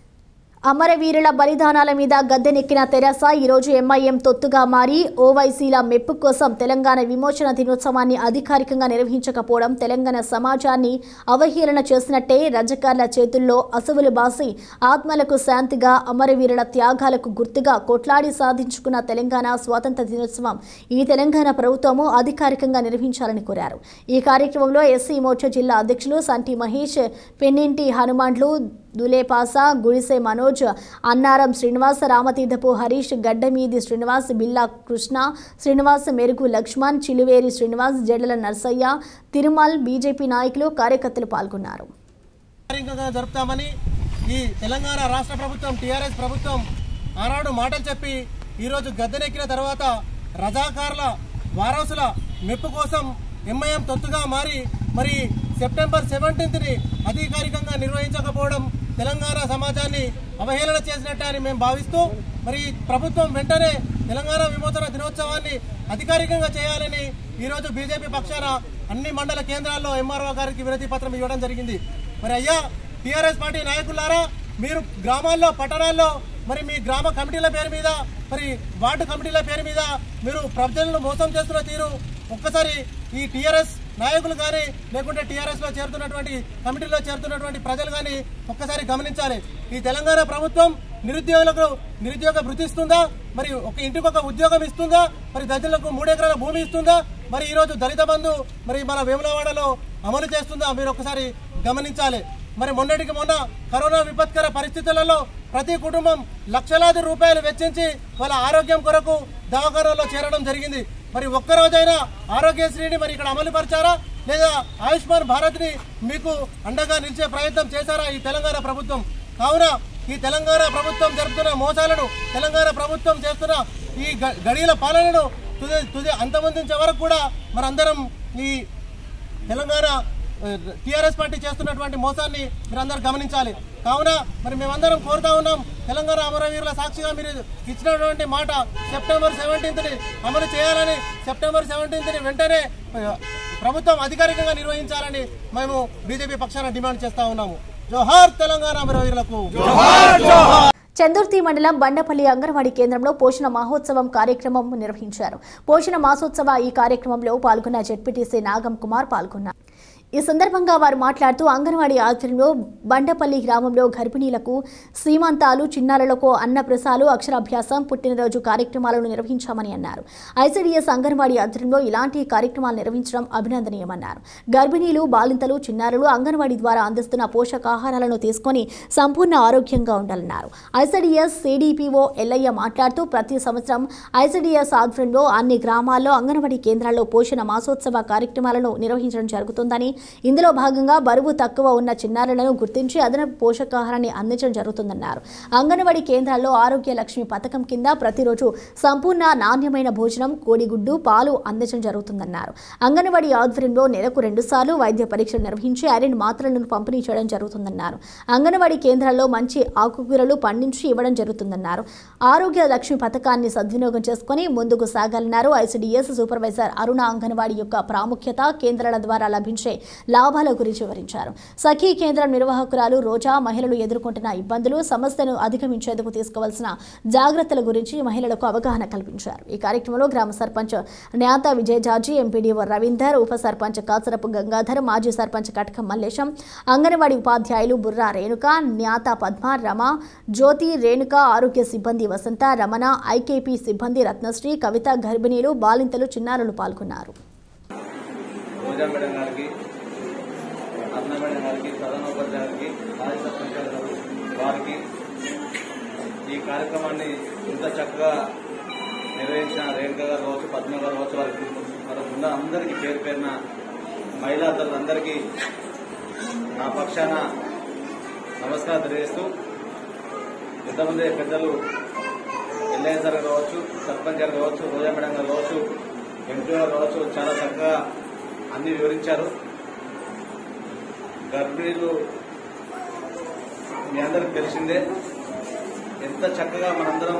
అమరవీరుల బలిదానాల మీద గద్దెనెక్కిన తెరాస ఈరోజు ఎంఐఎం తొత్తుగా మారి ఓవైసీల మెప్పు కోసం తెలంగాణ విమోచన దినోత్సవాన్ని అధికారికంగా నిర్వహించకపోవడం తెలంగాణ సమాజాన్ని అవహేళన చేసినట్టే రజకార్ల చేతుల్లో అసువులు బాసి ఆత్మలకు శాంతిగా అమరవీరుల త్యాగాలకు గుర్తుగా కొట్లాడి సాధించుకున్న తెలంగాణ స్వాతంత్ర దినోత్సవం ఈ తెలంగాణ ప్రభుత్వము అధికారికంగా నిర్వహించాలని కోరారు ఈ కార్యక్రమంలో ఎస్సీ మోర్చా జిల్లా అధ్యక్షులు సంటి మహేష్ పెన్నింటి హనుమాన్లు దులేపాస గుడిసె మనోజ్ అన్నారం శ్రీనివాస్ రామతీర్థపు హరీష్ గడ్డమీది శ్రీనివాస్ బిల్లా కృష్ణ శ్రీనివాస్ మెరుగు లక్ష్మణ్ చిలువేరి శ్రీనివాస్ జడల నర్సయ్య తిరుమల్ బీజేపీ నాయకులు కార్యకర్తలు పాల్గొన్నారు అధికారికంగా జరుపుతామని ఈ తెలంగాణ రాష్ట్ర ప్రభుత్వం టీఆర్ఎస్ ప్రభుత్వం ఆనాడు మాటలు చెప్పి ఈరోజు గద్దెనెక్కిన తర్వాత రజాకారుల వారసుల మెప్పు కోసం ఎంఐఎం తొత్తుగా మారి మరి సెప్టెంబర్ సెవెంటీన్త్ ని అధికారికంగా నిర్వహించకపోవడం తెలంగాణ సమాజాన్ని అవహేళన చేసినట్టే అని మేము భావిస్తూ మరి ప్రభుత్వం వెంటనే తెలంగాణ విమోచన దినోత్సవాన్ని అధికారికంగా చేయాలని ఈరోజు బీజేపీ పక్షాన అన్ని మండల కేంద్రాల్లో ఎంఆర్ఓ గారికి వినతి పత్రం ఇవ్వడం జరిగింది మరి అయ్యా టీఆర్ఎస్ పార్టీ నాయకులారా మీరు గ్రామాల్లో పట్టణాల్లో మరి మీ గ్రామ కమిటీల పేరు మీద మరి వార్డు కమిటీల పేరు మీద మీరు ప్రజలను మోసం చేస్తున్న తీరు ఒక్కసారి ఈ టీఆర్ఎస్ నాయకులు కానీ లేకుంటే టీఆర్ఎస్ లో చేరుతున్నటువంటి కమిటీలో చేరుతున్నటువంటి ప్రజలు కానీ ఒక్కసారి గమనించాలి ఈ తెలంగాణ ప్రభుత్వం నిరుద్యోగులకు నిరుద్యోగ భృతి ఇస్తుందా మరి ఒక ఇంటికి ఒక ఉద్యోగం ఇస్తుందా మరి దళితులకు మూడెకరాల భూమి ఇస్తుందా మరి ఈ రోజు దళిత బంధు మరి మన వేములవాడలో అమలు చేస్తుందా మీరు ఒకసారి గమనించాలి మరి మొన్నటికి మొన్న కరోనా విపత్కర పరిస్థితులలో ప్రతి కుటుంబం లక్షలాది రూపాయలు వెచ్చించి వాళ్ళ ఆరోగ్యం కొరకు దవాఖానాల్లో చేరడం జరిగింది మరి ఒక్క రోజైనా ఆరోగ్యశ్రీని మరి ఇక్కడ అమలు పరిచారా లేదా ఆయుష్మాన్ భారత్ ని మీకు అండగా నిలిచే ప్రయత్నం చేశారా ఈ తెలంగాణ ప్రభుత్వం కావున ఈ తెలంగాణ ప్రభుత్వం జరుపుతున్న మోసాలను తెలంగాణ ప్రభుత్వం చేస్తున్న ఈ గ- గడియల పాలనను తుది తుది అంతమొందించే వరకు కూడా మనందరం ఈ తెలంగాణ టిఆర్ఎస్ పార్టీ చేస్తున్నటువంటి మోసాన్ని మీరందరూ గమనించాలి కావున మరి మేమందరం కోరుతా ఉన్నాం తెలంగాణ అమరవీరుల సాక్షిగా మీరు ఇచ్చినటువంటి మాట సెప్టెంబర్ సెవెంటీన్త్ ని అమలు చేయాలని సెప్టెంబర్ సెవెంటీన్త్ ని వెంటనే ఆ, ప్రభుత్వం అధికారికంగా నిర్వహించాలని మేము బీజేపీ పక్షాన డిమాండ్ చేస్తా ఉన్నాము జోహార్ తెలంగాణ అమరవీరులకు చందుర్తి మండలం బండపల్లి అంగన్వాడీ కేంద్రంలో పోషణ మహోత్సవం కార్యక్రమం నిర్వహించారు పోషణ మాసోత్సవ ఈ కార్యక్రమంలో పాల్గొన్న జెడ్పీటీసీ నాగం కుమార్ పాల్గొన్నారు ఈ సందర్భంగా వారు మాట్లాడుతూ అంగన్వాడీ ఆధ్వర్యంలో బండపల్లి గ్రామంలో గర్భిణీలకు సీమంతాలు చిన్నారులకు అన్నప్రసాలు అక్షరాభ్యాసం పుట్టినరోజు కార్యక్రమాలను నిర్వహించామని అన్నారు ఐసీడీఎస్ అంగన్వాడీ ఆధ్వర్యంలో ఇలాంటి కార్యక్రమాలు నిర్వహించడం అభినందనీయమన్నారు గర్భిణీలు బాలింతలు చిన్నారులు అంగన్వాడీ ద్వారా అందిస్తున్న పోషకాహారాలను తీసుకొని సంపూర్ణ ఆరోగ్యంగా ఉండాలన్నారు ఐసీడీఎస్ సిడిపిఓ ఎల్లయ్య మాట్లాడుతూ ప్రతి సంవత్సరం ఐసీడీఎస్ ఆధ్వర్యంలో అన్ని గ్రామాల్లో అంగన్వాడీ కేంద్రాల్లో పోషణ మాసోత్సవ కార్యక్రమాలను నిర్వహించడం జరుగుతుందని ఇందులో భాగంగా బరువు తక్కువ ఉన్న చిన్నారులను గుర్తించి అదనపు పోషకాహారాన్ని అందించడం జరుగుతుందన్నారు అంగన్వాడీ కేంద్రాల్లో ఆరోగ్య లక్ష్మి పథకం కింద ప్రతిరోజు సంపూర్ణ నాణ్యమైన భోజనం కోడిగుడ్డు పాలు అందించడం జరుగుతుందన్నారు అంగన్వాడీ ఆధ్వర్యంలో నెలకు రెండుసార్లు వైద్య పరీక్షలు నిర్వహించి ఐరన్ మాత్రలను పంపిణీ చేయడం జరుగుతుందన్నారు అంగన్వాడీ కేంద్రాల్లో మంచి ఆకుకూరలు పండించి ఇవ్వడం జరుగుతుందన్నారు ఆరోగ్య లక్ష్మి పథకాన్ని సద్వినియోగం చేసుకుని ముందుకు సాగాలన్నారు ఐసీడీఎస్ సూపర్వైజర్ అరుణ అంగన్వాడీ యొక్క ప్రాముఖ్యత కేంద్రాల ద్వారా లభించే లాభాల గురించి వివరించారు సఖీ కేంద్రం నిర్వాహకురాలు రోజా మహిళలు ఎదుర్కొంటున్న ఇబ్బందులు సమస్యను అధిగమించేందుకు తీసుకోవాల్సిన జాగ్రత్తల గురించి మహిళలకు అవగాహన కల్పించారు ఈ కార్యక్రమంలో గ్రామ సర్పంచ్ న్యాత విజయ్ జార్జి ఎంపీడీఓ రవీందర్ ఉప సర్పంచ్ కాసరపు గంగాధర్ మాజీ సర్పంచ్ కటకం మల్లేశం అంగన్వాడీ ఉపాధ్యాయులు బుర్రా రేణుక న్యాత పద్మ రమ జ్యోతి రేణుక ఆరోగ్య సిబ్బంది వసంత రమణ ఐకేపీ సిబ్బంది రత్నశ్రీ కవిత గర్భిణీలు బాలింతలు చిన్నారులు పాల్గొన్నారు రోజా మేడం గారికి అన్న మేడం గారికి ప్రధానోపాధ్యాయులకి మాజీ సర్పంచ్ గారు వారికి ఈ కార్యక్రమాన్ని ఇంత చక్కగా నిర్వహించిన రేణుక గారు కావచ్చు పద్మ గారు కావచ్చు వారికి వారికి ఉన్న అందరికీ పేరు పేరున మహిళా అందరికీ నా పక్షాన నమస్కారం తెలియజేస్తూ ఇంతమంది పెద్దలు ఎల్ఐఎస్ గారు కావచ్చు సర్పంచ్ గారు కావచ్చు రోజా మేడం గారు కావచ్చు ఎంపీ గారు కావచ్చు చాలా చక్కగా అన్ని వివరించారు గర్భిణీలు మీ అందరికి తెలిసిందే ఎంత చక్కగా మనందరం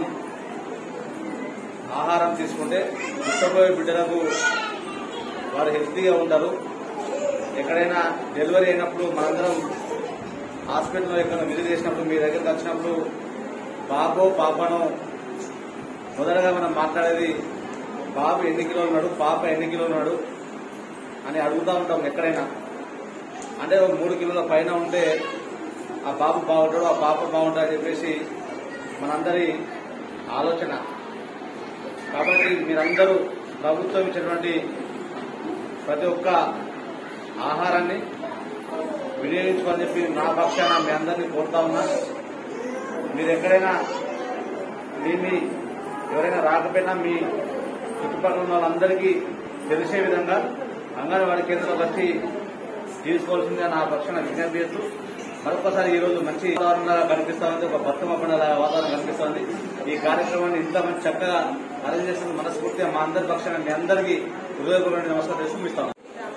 ఆహారం తీసుకుంటే పుట్టబోయే బిడ్డలకు వారు హెల్తీగా ఉంటారు ఎక్కడైనా డెలివరీ అయినప్పుడు మనందరం హాస్పిటల్లో ఎక్కడ విజిట్ చేసినప్పుడు మీ దగ్గరికి వచ్చినప్పుడు బాబో పాపను మొదటగా మనం మాట్లాడేది బాబు ఎన్ని కిలోలు ఉన్నాడు పాప ఎన్ని కిలోలు ఉన్నాడు అని అడుగుతూ ఉంటాం ఎక్కడైనా అంటే ఒక మూడు కిలోల పైన ఉంటే ఆ బాబు బాగుంటాడు ఆ పాప బాగుంటాడు అని చెప్పేసి మనందరి ఆలోచన కాబట్టి మీరందరూ ప్రభుత్వం ఇచ్చినటువంటి ప్రతి ఒక్క ఆహారాన్ని వినియోగించుకోని చెప్పి నా పక్షాన మీ అందరినీ కోరుతా ఉన్నా మీరు ఎక్కడైనా మీ మీ ఎవరైనా రాకపోయినా మీ చుట్టుపక్కల ఉన్న వాళ్ళందరికీ తెలిసే విధంగా అంగన్వాడీ కేంద్రాలు వచ్చి తీసుకోవాల్సిందిగా నా పక్షాన విజ్ఞప్తి చేస్తూ మరొకసారి ఈ రోజు మంచి వాతావరణంగా కనిపిస్తోంది ఒక బతుకమ్మ పండుగ వాతావరణం కనిపిస్తోంది ఈ కార్యక్రమాన్ని ఇంత మంచి చక్కగా అరేంజ్ చేసిన మనస్ఫూర్తిగా మా అందరి పక్షాన మీ అందరికీ హృదయపూర్వక నమస్కారం చేస్తూ ఇస్తాం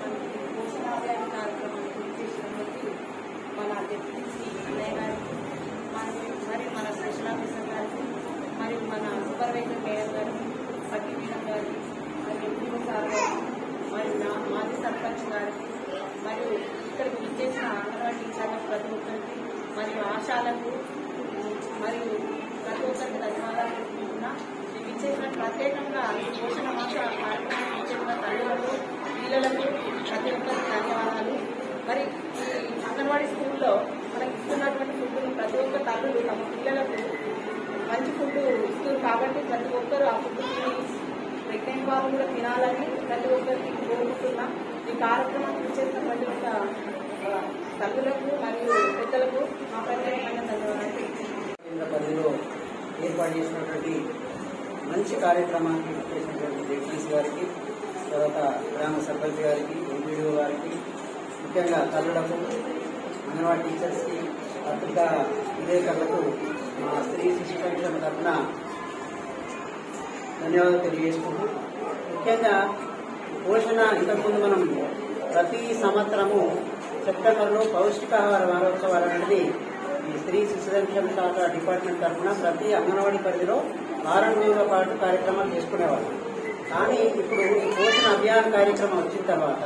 మన డిప్యూటీ అన్నయ్య గారికి మరియు మరియు మన స్పెషల్ ఆఫీసర్ గారికి మరియు మన సూపర్వైజర్ మేయర్ గారికి పట్టి మేడం గారికి మరియు ఎంపీఓ సార్ గారికి మరియు నా మాజీ సర్పంచ్ గారికి మరియు ఇక్కడికి విచ్చేసిన అంగన్వాడీ టీచర్లకు ప్రతి ఒక్కరికి మరియు ఆశాలకు మరియు ప్రతి ఒక్కరికి ధన్యవాదాలు తెలుపుకుంటున్నా మీకు ఇచ్చేసిన ప్రత్యేకంగా ఈ పోషణ మాస కార్యక్రమం ఇచ్చేసిన తల్లులకు పిల్లలకు ప్రతి ఒక్కరికి ధన్యవాదాలు మరి ఈ అంగన్వాడీ స్కూల్లో మనకి ఇస్తున్నటువంటి ఫుడ్ని ప్రతి ఒక్క తల్లులు తమ పిల్లలకు మంచి ఫుడ్ ఇస్తారు కాబట్టి ప్రతి ఒక్కరు ఆ ఫుడ్ తిని ప్రెగ్నెంట్ వాళ్ళు కూడా తినాలని ప్రతి ఒక్కరికి కోరుకుంటున్నా ఈ కార్యక్రమం చేసిన ప్రతి ఒక్క ఆ, తల్లులకు మరియు పెద్దలకు మా ప్రత్యేకమైన ధన్యవాదాలు కేంద్ర పరిధిలో ఏర్పాటు చేసినటువంటి మంచి కార్యక్రమానికి చేసినటువంటి జగదీష్ గారికి తర్వాత గ్రామ సర్పంచ్ గారికి ఎంపీడీఓ గారికి ముఖ్యంగా తల్లులకు అంగన్వాడీ టీచర్స్కి పత్రికా విలేకరులకు మా స్త్రీ శిశు సంక్షేమ తరఫున ధన్యవాదాలు తెలియజేసుకుంటూ ముఖ్యంగా పోషణ ఇంతకుముందు మనం ప్రతి సంవత్సరము సెప్టెంబర్లో పౌష్టికాహార వారోత్సవాలు అనేది ఈ స్త్రీ శిశు సంక్షేమ శాఖ డిపార్ట్మెంట్ తరఫున ప్రతి అంగన్వాడీ పరిధిలో వారం రోజుల పాటు కార్యక్రమాలు చేసుకునేవాళ్ళు కానీ ఇప్పుడు ఈ పోషణ అభియాన్ కార్యక్రమం వచ్చిన తర్వాత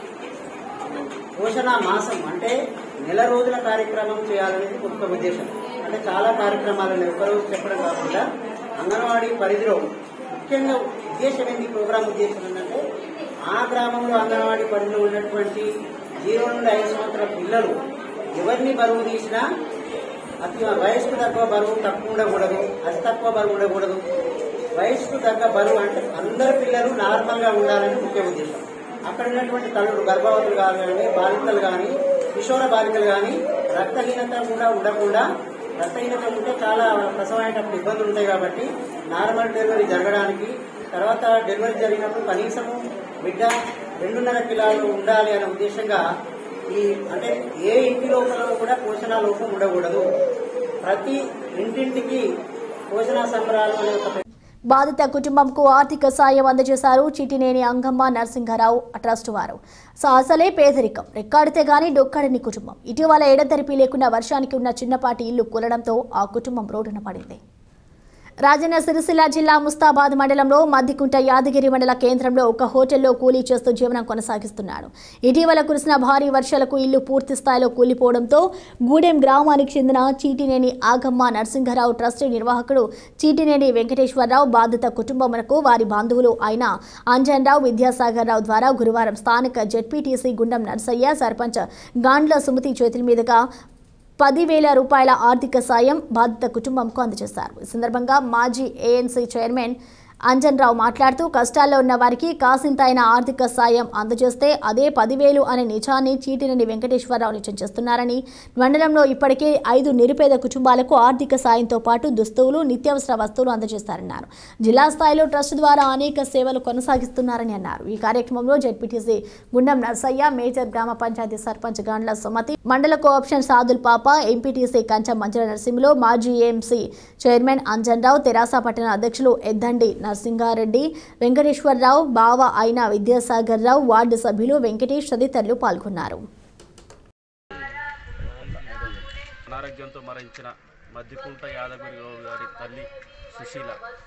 పోషణ మాసం అంటే నెల రోజుల కార్యక్రమం చేయాలనేది ముఖ్య ఉద్దేశం అంటే చాలా కార్యక్రమాలను ఒక్కరోజు చెప్పడం కాకుండా అంగన్వాడీ పరిధిలో ముఖ్యంగా ఉద్దేశం ఏంటి ప్రోగ్రాం ఉద్దేశం ఏంటంటే ఆ గ్రామంలో అంగన్వాడీ పరిధిలో ఉన్నటువంటి జీరో నుండి ఐదు సంవత్సరాల పిల్లలు ఎవరిని బరువు తీసినా అతి వయసుకు తక్కువ బరువు తక్కువ ఉండకూడదు అతి తక్కువ బరువు ఉండకూడదు వయసుకు తగ్గ బరువు అంటే అందరు పిల్లలు నార్మల్ గా ఉండాలని ముఖ్య ఉద్దేశం అక్కడ ఉన్నటువంటి తల్లులు గర్భవతులు కానీ బాలికలు కానీ కిషోర బాలికలు కానీ రక్తహీనత కూడా ఉండకుండా రక్తహీనత ఉంటే చాలా ప్రసవమైనప్పుడు ఇబ్బందులు ఉంటాయి కాబట్టి నార్మల్ డెలివరీ జరగడానికి తర్వాత డెలివరీ జరిగినప్పుడు కనీసము బిడ్డ రెండున్నర కిలోలు ఉండాలి అనే ఉద్దేశంగా ఈ అంటే ఏ ఇంటి లోపల కూడా పోషణ లోపం ఉండకూడదు ప్రతి ఇంటింటికి పోషణ సంబరాలు అనే ఒక బాధిత కుటుంబంకు ఆర్థిక సాయం అందజేశారు చిటినేని అంగమ్మ నరసింహారావు ట్రస్ట్ వారు సో అసలే పేదరికం రెక్కాడితే గాని డొక్కడని కుటుంబం ఇటీవల ఎడతెరిపి లేకుండా వర్షానికి ఉన్న చిన్నపాటి ఇల్లు కూలడంతో ఆ కుటుంబం రోడ్డున పడింది రాజన్న సిరిసిల్ల జిల్లా ముస్తాబాద్ మండలంలో మద్దికుంట యాదగిరి మండల కేంద్రంలో ఒక హోటల్లో కూలీ చేస్తూ జీవనం కొనసాగిస్తున్నాడు ఇటీవల కురిసిన భారీ వర్షాలకు ఇల్లు పూర్తి స్థాయిలో కూలిపోవడంతో గూడెం గ్రామానికి చెందిన చీటినేని ఆగమ్మ నరసింహరావు ట్రస్టీ నిర్వాహకుడు చీటినేని వెంకటేశ్వరరావు బాధిత కుటుంబమునకు వారి బంధువులు అయిన అంజన్రావు విద్యాసాగర్ రావు ద్వారా గురువారం స్థానిక జెడ్పీటీసీ గుండం నర్సయ్య సర్పంచ్ గాండ్ల సుమతి చేతుల మీదుగా పదివేల రూపాయల ఆర్థిక సాయం బాధిత కుటుంబంకు అందజేశారు ఈ సందర్భంగా మాజీ ఏఎన్సీ చైర్మన్ అంజన్ రావు మాట్లాడుతూ కష్టాల్లో ఉన్న వారికి కాసింత అయిన ఆర్థిక సాయం అందజేస్తే అదే పదివేలు అనే నిజాన్ని చీటినని వెంకటేశ్వరరావు నిజం చేస్తున్నారని మండలంలో ఇప్పటికే ఐదు నిరుపేద కుటుంబాలకు ఆర్థిక సాయంతో పాటు దుస్తువులు నిత్యావసర వస్తువులు అందజేస్తారన్నారు జిల్లా స్థాయిలో ట్రస్ట్ ద్వారా అనేక సేవలు కొనసాగిస్తున్నారని అన్నారు ఈ కార్యక్రమంలో జెడ్పీటీసీ గుండం నర్సయ్య మేజర్ గ్రామ పంచాయతీ సర్పంచ్ గాండ్ల సుమతి మండల కోఆప్షన్ సాదుల్ పాప ఎంపీటీసీ కంచం మంజుల నరసింహులు మాజీ ఏఎంసీ చైర్మన్ అంజన్ రావు తెరాస పట్టణ అధ్యక్షులు ఎద్దండి నరసింగారెడ్డి వెంకటేశ్వరరావు బావ అయిన విద్యాసాగర్ రావు వార్డు సభ్యులు వెంకటేష్ తదితరులు పాల్గొన్నారు అనారోగ్యంతో మరణించిన మద్దికుంట యాదగిరి గౌడ్ గారి తల్లి సుశీల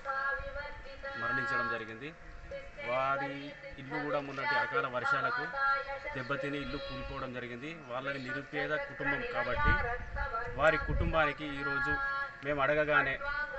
మరణించడం జరిగింది వారి ఇల్లు కూడా మొన్నటి అకాల వర్షాలకు దెబ్బతిని ఇల్లు కూలిపోవడం జరిగింది వాళ్ళది నిరుపేద కుటుంబం కాబట్టి వారి కుటుంబానికి ఈరోజు మేము అడగగానే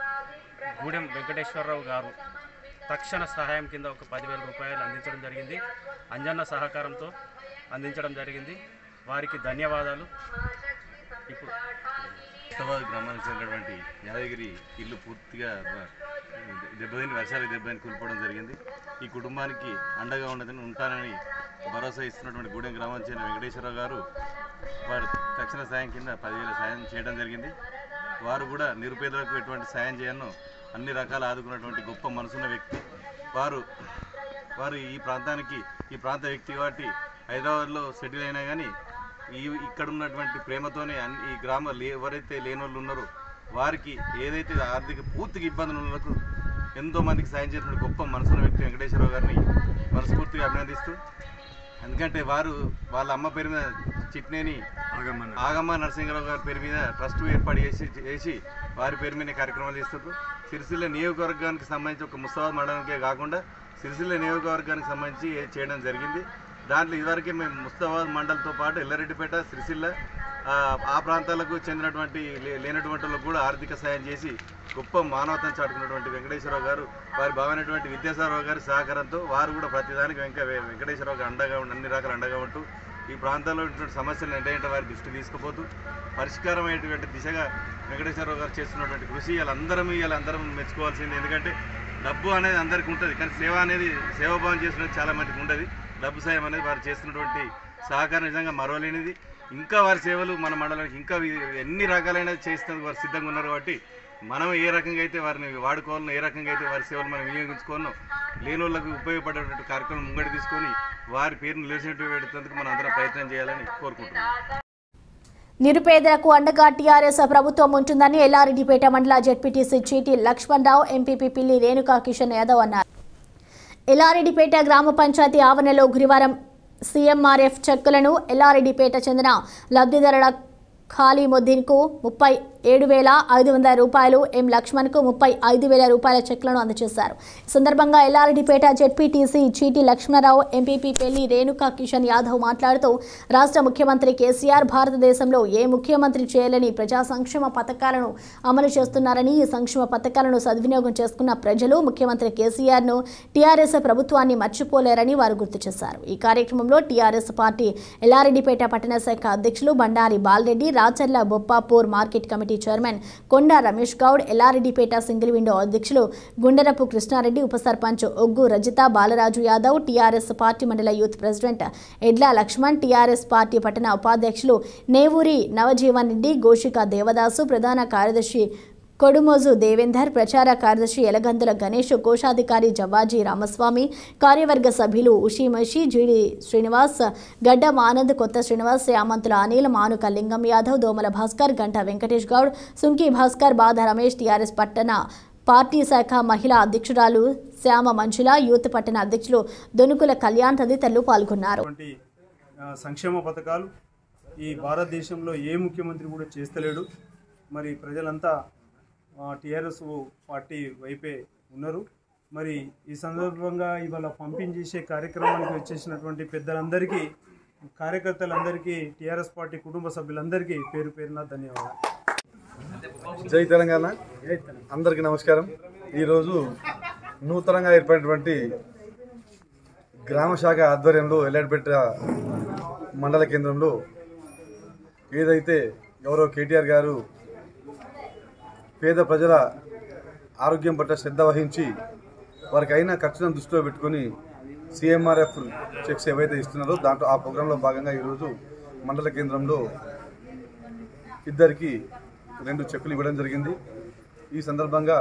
గూడెం వెంకటేశ్వరరావు గారు తక్షణ సహాయం కింద ఒక పదివేల రూపాయలు అందించడం జరిగింది అంజన్న సహకారంతో అందించడం జరిగింది వారికి ధన్యవాదాలు ఇప్పుడు హైదరాబాద్ గ్రామానికి చెందినటువంటి యాదగిరి ఇల్లు పూర్తిగా ద- దెబ్బతిని వర్షాలకు దెబ్బతిని కూలిపోవడం జరిగింది ఈ కుటుంబానికి అండగా ఉండదని ఉంటానని భరోసా ఇస్తున్నటువంటి గూడెం గ్రామానికి చెందిన వెంకటేశ్వరరావు గారు వారు తక్షణ సాయం కింద పదివేల సాయం చేయడం జరిగింది వారు కూడా నిరుపేదలకు ఎటువంటి సాయం చేయను అన్ని రకాల ఆదుకున్నటువంటి గొప్ప మనసున్న వ్యక్తి వారు వారు ఈ ప్రాంతానికి ఈ ప్రాంత వ్యక్తి కాబట్టి హైదరాబాద్లో సెటిల్ అయినా కానీ ఈ ఇక్కడ ఉన్నటువంటి ప్రేమతోనే అన్ని ఈ గ్రామ లే- ఎవరైతే లేని వాళ్ళు ఉన్నారో వారికి ఏదైతే ఆర్థిక పూర్తిగా ఇబ్బందులు ఉన్నలకు ఎంతో మందికి సాయం చేసినటువంటి గొప్ప మనసున్న వ్యక్తి వెంకటేశ్వరరావు గారిని మనస్ఫూర్తిగా అభినందిస్తూ ఎందుకంటే వారు వాళ్ళ అమ్మ పేరు మీద చిట్నేని ఆగమ్మ నరసింహరావు గారి పేరు మీద ట్రస్ట్ ఏర్పాటు చేసి చేసి వారి పేరు మీద కార్యక్రమాలు చేస్తారు సిరిసిల్ల నియోజకవర్గానికి సంబంధించి ఒక ముస్తాబాద్ మండలానికే కాకుండా సిరిసిల్ల నియోజకవర్గానికి సంబంధించి చేయడం జరిగింది దాంట్లో ఇదివరకే మేము ముస్తాబాద్ మండలంతో పాటు ఎల్లారెడ్డిపేట సిరిసిల్ల ఆ, ఆ ప్రాంతాలకు చెందినటువంటి లే- లేనటువంటి వాళ్ళకు కూడా ఆర్థిక సాయం చేసి గొప్ప మానవతను చాటుకున్నటువంటి వెంకటేశ్వరరావు గారు వారి భావైనటువంటి విద్యాసాగరరావు గారి సహకారంతో వారు కూడా ప్రతిదానికి వెంక వెంకటేశ్వరరావు గారు అండగా ఉండి అన్ని రకాల అండగా ఉంటూ ఈ ప్రాంతంలో ఉన్నటువంటి సమస్యలు ఏంటంటే వారి దృష్టి తీసుకుపోతూ పరిష్కారమైనటువంటి దిశగా వెంకటేశ్వరరావు గారు చేస్తున్నటువంటి కృషి వీళ్ళందరం వీళ్ళందరం మెచ్చుకోవాల్సింది ఎందుకంటే డబ్బు అనేది అందరికీ ఉంటుంది కానీ సేవ అనేది సేవాభావం చేసినది చాలా మందికి ఉండదు డబ్బు సాయం అనేది వారు చేస్తున్నటువంటి సహకారం నిజంగా మరవలేనిది ఇంకా వారి సేవలు మన మండలానికి ఇంకా వి- ఎన్ని రకాలైన చేస్తున్నందుకు వారు సిద్ధంగా ఉన్నారు కాబట్టి మనం ఏ రకంగా అయితే వారిని వాడుకోవాలనో ఏ రకంగా అయితే వారి సేవలు మనం వినియోగించుకోవాలనో లేని వాళ్ళకు ఉపయోగపడేటువంటి కార్యక్రమం ముంగడి తీసుకొని వారి పేరును నిలిచినట్టు పెడుతుందుకు మనం అందరం ప్రయత్నం చేయాలని కోరుకుంటున్నాం నిరుపేదలకు అండగా టీఆర్ఎస్ ప్రభుత్వం ఉంటుందని ఎల్లారెడ్డిపేట మండల జెడ్పీటీసీ చీటి లక్ష్మణ్ రావు ఎంపీపీ పిల్లి రేణుకా కిషన్ యాదవ్ అన్నారు ఎల్లారెడ్డిపేట గ్రామ పంచాయతీ ఆవరణలో గురువారం సీఎంఆర్ఎఫ్ చెక్కులను ఎల్లారెడ్డిపేట చెందిన లబ్ధిదారుల ఖాళీ మొద్దీన్కు ముప్పై ఏడు వేల ఐదు వందల రూపాయలు ఎం లక్ష్మణ్కు ముప్పై ఐదు వేల రూపాయల చెక్లను అందజేశారు ఈ సందర్భంగా ఎల్లారెడ్డిపేట జెడ్పీటీసీ చీటి లక్ష్మణరావు ఎంపీపీ పెళ్లి రేణుకా కిషన్ యాదవ్ మాట్లాడుతూ రాష్ట్ర ముఖ్యమంత్రి కేసీఆర్ భారతదేశంలో ఏ ముఖ్యమంత్రి చేయలేని ప్రజా సంక్షేమ పథకాలను అమలు చేస్తున్నారని ఈ సంక్షేమ పథకాలను సద్వినియోగం చేసుకున్న ప్రజలు ముఖ్యమంత్రి కేసీఆర్ను టీఆర్ఎస్ ప్రభుత్వాన్ని మర్చిపోలేరని వారు గుర్తు చేశారు ఈ కార్యక్రమంలో టీఆర్ఎస్ పార్టీ ఎల్లారెడ్డిపేట పట్టణ శాఖ అధ్యక్షులు Bandari Balareddy Racharla Boppapur market committee chairman Konda Ramesh Goud Yellareddypet single window అధ్యక్షులు గుండరపు కృష్ణారెడ్డి ఉప సర్పంచ్ ఒగ్గు రజిత బాలరాజు యాదవ్ టీఆర్ఎస్ పార్టీ మండల youth president Edla Laxman TRS party పట్టణ ఉపాధ్యక్షులు నేవూరి నవజీవన్ రెడ్డి గోషిక దేవదాసు ప్రధాన కార్యదర్శి కొడుమోజు దేవేందర్ ప్రచార కార్యదర్శి ఎలగందుల గణేష్ కోశాధికారి జవాజీ రామస్వామి కార్యవర్గ సభ్యులు ఉషిమషి జీడి శ్రీనివాస్ గడ్డం ఆనంద్ కొత్త శ్రీనివాస్ యామంతుల అనిల్ మానుక లింగం యాదవ్ దోమల భాస్కర్ గంట వెంకటేష్ గౌడ్ సుంకి భాస్కర్ బాధ రమేష్ టీఆర్ఎస్ పట్టణ పార్టీ శాఖ మహిళా అధ్యక్షురాలు శ్యామ మంజుల యూత్ పట్టణ అధ్యక్షులు దొనుకుల కళ్యాణ్ తదితరులు పాల్గొన్నారు అటువంటి ఆ, సంక్షేమ పథకాలు ఈ భారతదేశంలో ఏ ముఖ్యమంత్రి కూడా చేస్తలేడు మరి ప్రజలంతా టీఆర్ఎస్ పార్టీ వైపే ఉన్నారు మరి ఈ సందర్భంగా ఇవాళ పంపిణీ చేసే కార్యక్రమానికి వచ్చేసినటువంటి పెద్దలందరికీ కార్యకర్తలందరికీ టీఆర్ఎస్ పార్టీ కుటుంబ సభ్యులందరికీ పేరు పేరున ధన్యవాదాలు జై తెలంగాణ అందరికీ నమస్కారం ఈరోజు నూతనంగా ఏర్పడినటువంటి గ్రామ శాఖ ఆధ్వర్యంలో ఎల్లాడిపేట మండల కేంద్రంలో ఏదైతే ఎవరో కేటీఆర్ గారు పేద ప్రజల ఆరోగ్యం పట్ల శ్రద్ధ వహించి వారికి అయిన ఖర్చులను దృష్టిలో పెట్టుకొని సిఎంఆర్ఎఫ్ చెక్స్ ఏవైతే ఇస్తున్నారో దాంట్లో ఆ ప్రోగ్రాంలో భాగంగా ఈరోజు మండల కేంద్రంలో ఇద్దరికి రెండు చెక్కులు ఇవ్వడం జరిగింది ఈ సందర్భంగా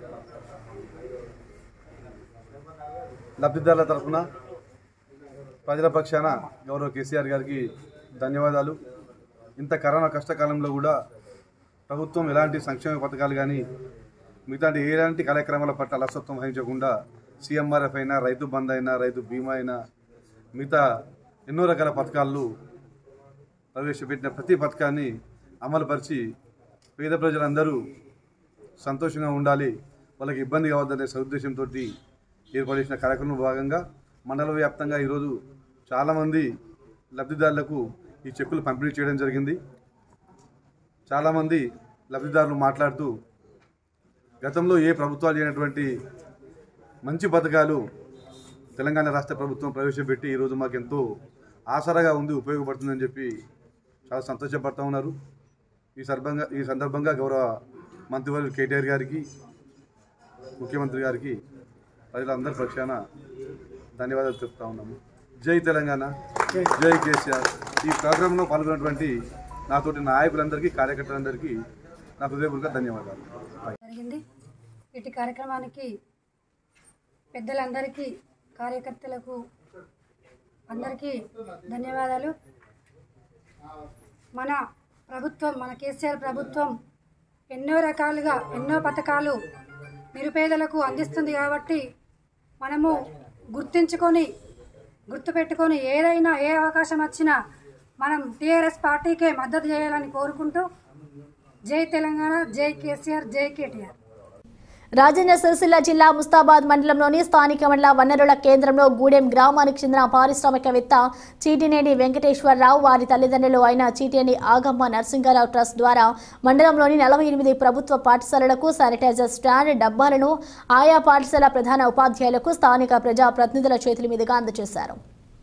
లబ్ధిదారుల తరఫున ప్రజల పక్షాన గౌరవ కేసీఆర్ గారికి ధన్యవాదాలు ఇంత కరోనా కష్టకాలంలో కూడా ప్రభుత్వం ఎలాంటి సంక్షేమ పథకాలు కానీ మిగతా ఎలాంటి కార్యక్రమాల పట్ల అలసత్వం వహించకుండా సీఎంఆర్ఎఫ్ అయినా రైతు బంద్ అయినా రైతు బీమా అయినా మిగతా ఎన్నో రకాల పథకాలు ప్రవేశపెట్టిన ప్రతి పథకాన్ని అమలుపరిచి పేద ప్రజలందరూ సంతోషంగా ఉండాలి వాళ్ళకి ఇబ్బంది కావద్దనే సదుద్దేశంతో ఏర్పాటు చేసిన కార్యక్రమంలో భాగంగా మండల వ్యాప్తంగా ఈరోజు చాలామంది లబ్ధిదారులకు ఈ చెక్కులు పంపిణీ చేయడం జరిగింది చాలామంది లబ్ధిదారులు మాట్లాడుతూ గతంలో ఏ ప్రభుత్వాలు చేయనటువంటి మంచి పథకాలు తెలంగాణ రాష్ట్ర ప్రభుత్వం ప్రవేశపెట్టి ఈరోజు మాకు ఎంతో ఆసరాగా ఉంది ఉపయోగపడుతుందని చెప్పి చాలా సంతోషపడుతూ ఉన్నారు ఈ సందర్భంగా ఈ సందర్భంగా గౌరవ మంత్రివర్యులు కేటీఆర్ గారికి ముఖ్యమంత్రి గారికి ప్రజలందరి పక్షాన ధన్యవాదాలు చెప్తా ఉన్నాము జై తెలంగాణ జై కేసీఆర్ ఈ ప్రోగ్రాంలో పాల్గొన్నటువంటి నాతోటి నాయకులందరికీ కార్యకర్తలందరికీ నా హృదయపూర్వక ధన్యవాదాలు జరిగింది ఇటు కార్యక్రమానికి పెద్దలందరికీ కార్యకర్తలకు అందరికీ ధన్యవాదాలు మన ప్రభుత్వం మన కేసీఆర్ ప్రభుత్వం ఎన్నో రకాలుగా ఎన్నో పథకాలు నిరుపేదలకు అందిస్తుంది కాబట్టి మనము గుర్తించుకొని గుర్తుపెట్టుకొని ఏదైనా ఏ అవకాశం వచ్చినా మనం టీఆర్ఎస్ పార్టీకే మద్దతు చేయాలని కోరుకుంటూ జై తెలంగాణ జై కేసీఆర్ జై కేటీఆర్ రాజన్న సిరిసిల్ల జిల్లా ముస్తాబాద్ మండలంలోని స్థానిక మండల వనరుల కేంద్రంలో గూడెం గ్రామానికి చెందిన పారిశ్రామికవేత్త చీటినేని వెంకటేశ్వరరావు వారి తల్లిదండ్రులు అయిన చీటినేని ఆగమ్మ నరసింహారావు ట్రస్ట్ ద్వారా మండలంలోని నలభై ఎనిమిది ప్రభుత్వ పాఠశాలలకు శానిటైజర్ స్టాండ్ డబ్బాలను ఆయా పాఠశాల ప్రధాన ఉపాధ్యాయులకు స్థానిక ప్రజా ప్రతినిధుల చేతుల మీదుగా అందజేశారు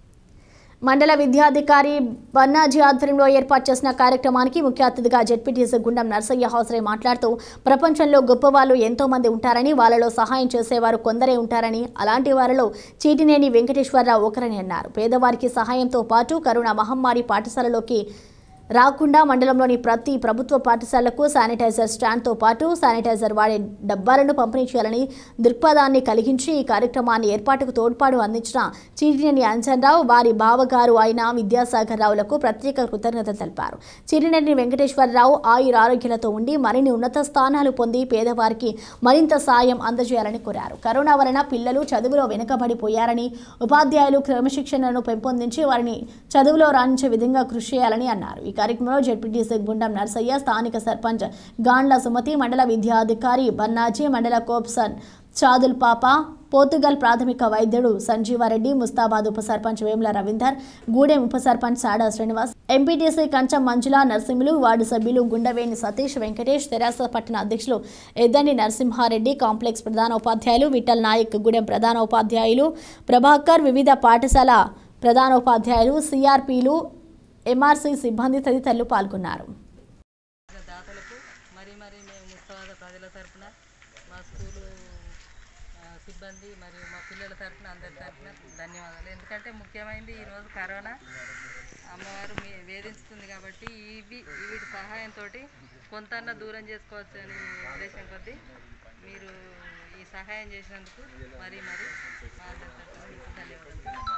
మండల విద్యాధికారి బన్నాజీ ఆధ్వర్యంలో ఏర్పాటు చేసిన కార్యక్రమానికి ముఖ్య అతిథిగా జెడ్పీటీసీ గుండం నర్సయ్య హాసరే మాట్లాడుతూ ప్రపంచంలో గొప్పవాళ్ళు ఎంతో మంది ఉంటారని వాళ్ళలో సహాయం చేసేవారు కొందరే ఉంటారని అలాంటి వారిలో చీటినేని వెంకటేశ్వరరావు ఒకరని అన్నారు పేదవారికి సహాయంతో పాటు కరోనా మహమ్మారి పాఠశాలలోకి రాకుండా మండలంలోని ప్రతి ప్రభుత్వ పాఠశాలకు శానిటైజర్ స్టాండ్తో పాటు శానిటైజర్ వాడే డబ్బాలను పంపిణీ చేయాలని దృక్పథాన్ని కలిగించి ఈ కార్యక్రమాన్ని ఏర్పాటుకు తోడ్పాటు అందించిన చీటినేని అంజన్రావు వారి బావగారు అయిన విద్యాసాగర్ రావులకు ప్రత్యేక కృతజ్ఞతలు తెలిపారు చీటినేని వెంకటేశ్వరరావు ఆయుర ఆరోగ్యాలతో ఉండి మరిన్ని ఉన్నత స్థానాలు పొంది పేదవారికి మరింత సాయం అందజేయాలని కోరారు కరోనా వలన పిల్లలు చదువులో వెనుకబడిపోయారని ఉపాధ్యాయులు క్రమశిక్షణను పెంపొందించి వారిని చదువులో రాణించే విధంగా కృషి చేయాలని అన్నారు ఈ కార్యక్రమంలో జెడ్పీటీసీ గుండం నర్సయ్య స్థానిక సర్పంచ్ గాండ్ల సుమతి మండల విద్యాధికారి బన్నాజీ మండల కోప్సన్ చాదుల్ పాప పోర్తుగల్ ప్రాథమిక వైద్యుడు సంజీవారెడ్డి ముస్తాబాద్ ఉప సర్పంచ్ వేముల రవీందర్ గూడెం ఉప సర్పంచ్ సాడా శ్రీనివాస్ ఎంపీటీసీ కంచం మంజుల నరసింహులు వార్డు సభ్యులు గుండవేణి సతీష్ వెంకటేష్ తెరాస పట్టణ అధ్యక్షులు ఎద్దండి నరసింహారెడ్డి కాంప్లెక్స్ ప్రధాన ఉపాధ్యాయులు విఠల్ నాయక్ గూడెం ప్రధాన ఉపాధ్యాయులు ప్రభాకర్ వివిధ పాఠశాల ప్రధానోపాధ్యాయులు సిఆర్పీలు ఎంఆర్సీ సిబ్బంది తదితరులు పాల్గొన్నారు దాతలకు మరి మరి మేము ముస్తాబాద ప్రజల తరఫున మా స్కూలు ఆ, సిబ్బంది మరియు మా పిల్లల తరఫున అందరి తరఫున ధన్యవాదాలు ఎందుకంటే ముఖ్యమైనది ఈరోజు కరోనా అమ్మవారు మీ వేధించుతుంది కాబట్టి ఇవి వీటి సహాయంతో కొంతన్న దూరం చేసుకోవచ్చు అని ఉద్దేశం కొద్దీ మీరు ఈ సహాయం చేసినందుకు మరి మరి మా అందరి తరఫున మీకు ధన్యవాదాలు